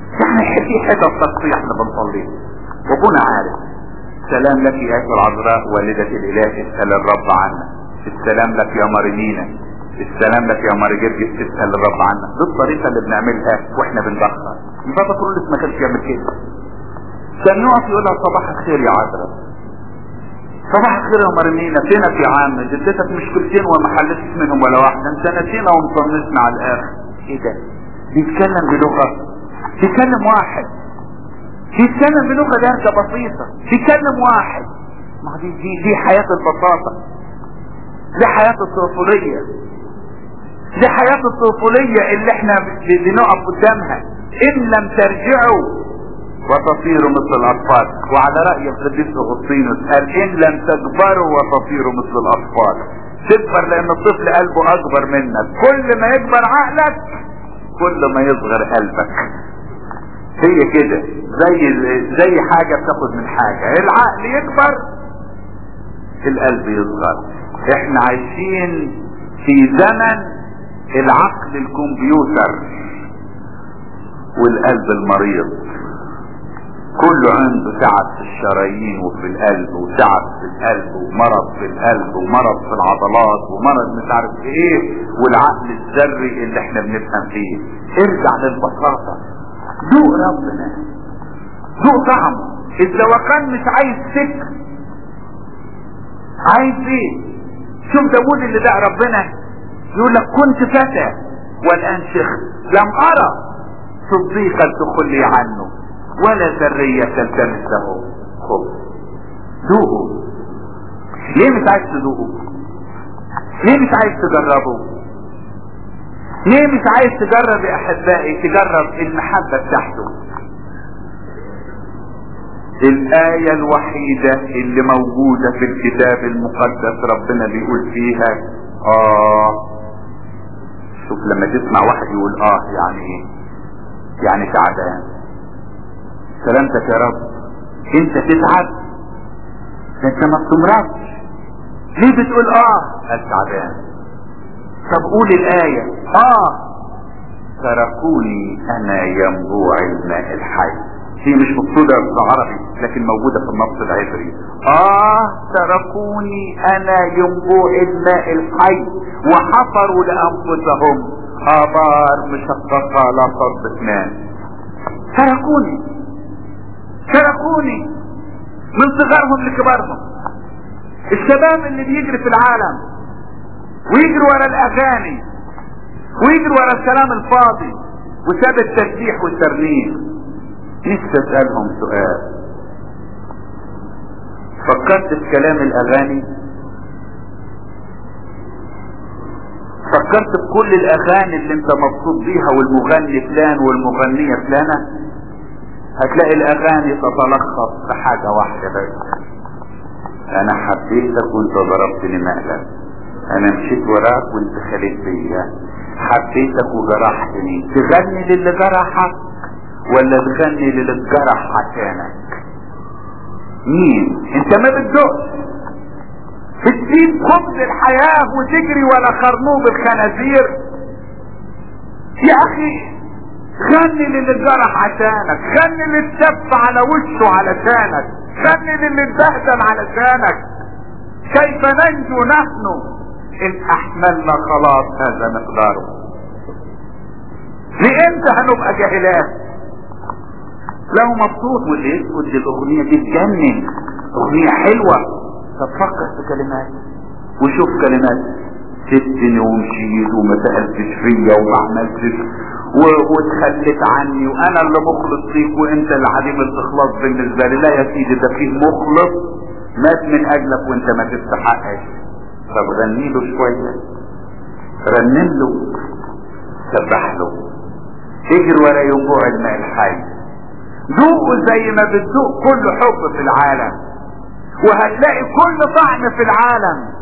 يعني في حتت تصفيح احنا بنصليها وابونا عارف سلام لك يا العذراء والدة الاله اسأل الرب عنا السلام لك يا مريمينا السلام لك يا ماري جرجس اسأل الرب عنا دي الطريقة اللي بنعملها واحنا بنبخر البابا كرولس ما كانش يعمل كده كان يقف يقول لها صباح الخير يا عذراء صباح الخير يا مريمينا فينك يا عم جدتك مشكلتين وما حلتش منهم ولا واحدة انت نسينا ومطنشنا على الاخر ايه ده بيتكلم بلغة بيتكلم واحد بيتكلم بلغة دارجة بسيطة بيتكلم واحد ما دي دي دي حياة البساطة دي حياة الطفولية دي حياة الطفولية اللي احنا بنقف قدامها ان لم ترجعوا وتصيروا مثل الاطفال وعلى رأي القديس اغسطينوس قال ان لم تكبروا وتصيروا مثل الاطفال تكبر لان الطفل قلبه اكبر منك كل ما يكبر عقلك كل ما يصغر قلبك هي كده زي زي حاجة بتاخد من حاجة العقل يكبر القلب يصغر احنا عايشين في زمن العقل الكمبيوتر والقلب المريض كله عنده تعب في الشرايين وفي القلب وتعب في القلب ومرض في القلب ومرض في العضلات ومرض مش عارف في ايه والعقل الذري اللي احنا بنفهم فيه ارجع للبساطة ذوق ربنا ذوق طعمه اذا وكان مش عايز سكر عايز ايه شوف داوود اللي دعا ربنا يقول لك كنت فتى والان شيخ لم ارى صديقا تخلي عنه ولا ذرية تلتمس له خبز ذوقه ليه مش عايز تذوقه ليه مش عايز تجربه ليه مش عايز تجرب يا احبائي تجرب المحبة بتاعته الآية الوحيدة اللي موجودة في الكتاب المقدس ربنا بيقول فيها آه شوف لما تسمع واحد يقول آه يعني إيه؟ يعني تعبان سلامتك يا رب أنت تتعب ده أنت ما بتمرضش ليه بتقول آه؟ قال تعبان طب قول الآية آه تركوني أنا ينبوع الماء الحي هي مش مقصودة بالعربي لكن موجودة في النص العبري اه تركوني انا ينبوع الماء الحي وحفروا لانفسهم ابار مشققة لا صرف ماء تركوني تركوني من صغرهم لكبارهم الشباب اللي بيجري في العالم ويجري ورا الاغاني ويجري ورا الكلام الفاضي وساب التسبيح والترنيم نفسي اسألهم سؤال فكرت في كلام الاغاني فكرت في كل الاغاني اللي انت مبسوط بيها والمغني فلان والمغنية فلانة هتلاقي الاغاني تتلخص في حاجة واحدة بس انا حبيتك وانت ضربتني مقلب انا مشيت وراك وانت خليت بيا حبيتك وجرحتني تغني للي جرحك ولا تغني للي اتجرح عشانك مين انت ما بتدقش بتسيب خبز الحياة وتجري ولا خرنوب الخنازير يا اخي غني للي اتجرح عشانك غني للي اتشف على وشه علشانك غني للي اتبهدل علشانك كيف ننجو نحن ان احملنا خلاص هذا مقداره لامتى هنبقى جاهلات لو مبسوط واللي يسكت دي الاغنية دي تجنن اغنية حلوة طب فكر في كلمات وشوف كلمات سبتني ومشيت وما سألتش فيا وما عملتش و- واتخليت عني وانا اللي مخلص فيك وانت اللي عديم الاخلاص بالنسبة لي لا يا سيدي ده فيه مخلص مات من اجلك وانت ما تستحقش طب غني له شوية رنم له سبح له اجري ورا ينبوع الماء الحي ذوقوا زي ما بتذوق كل حب في العالم وهتلاقي كل طعم في العالم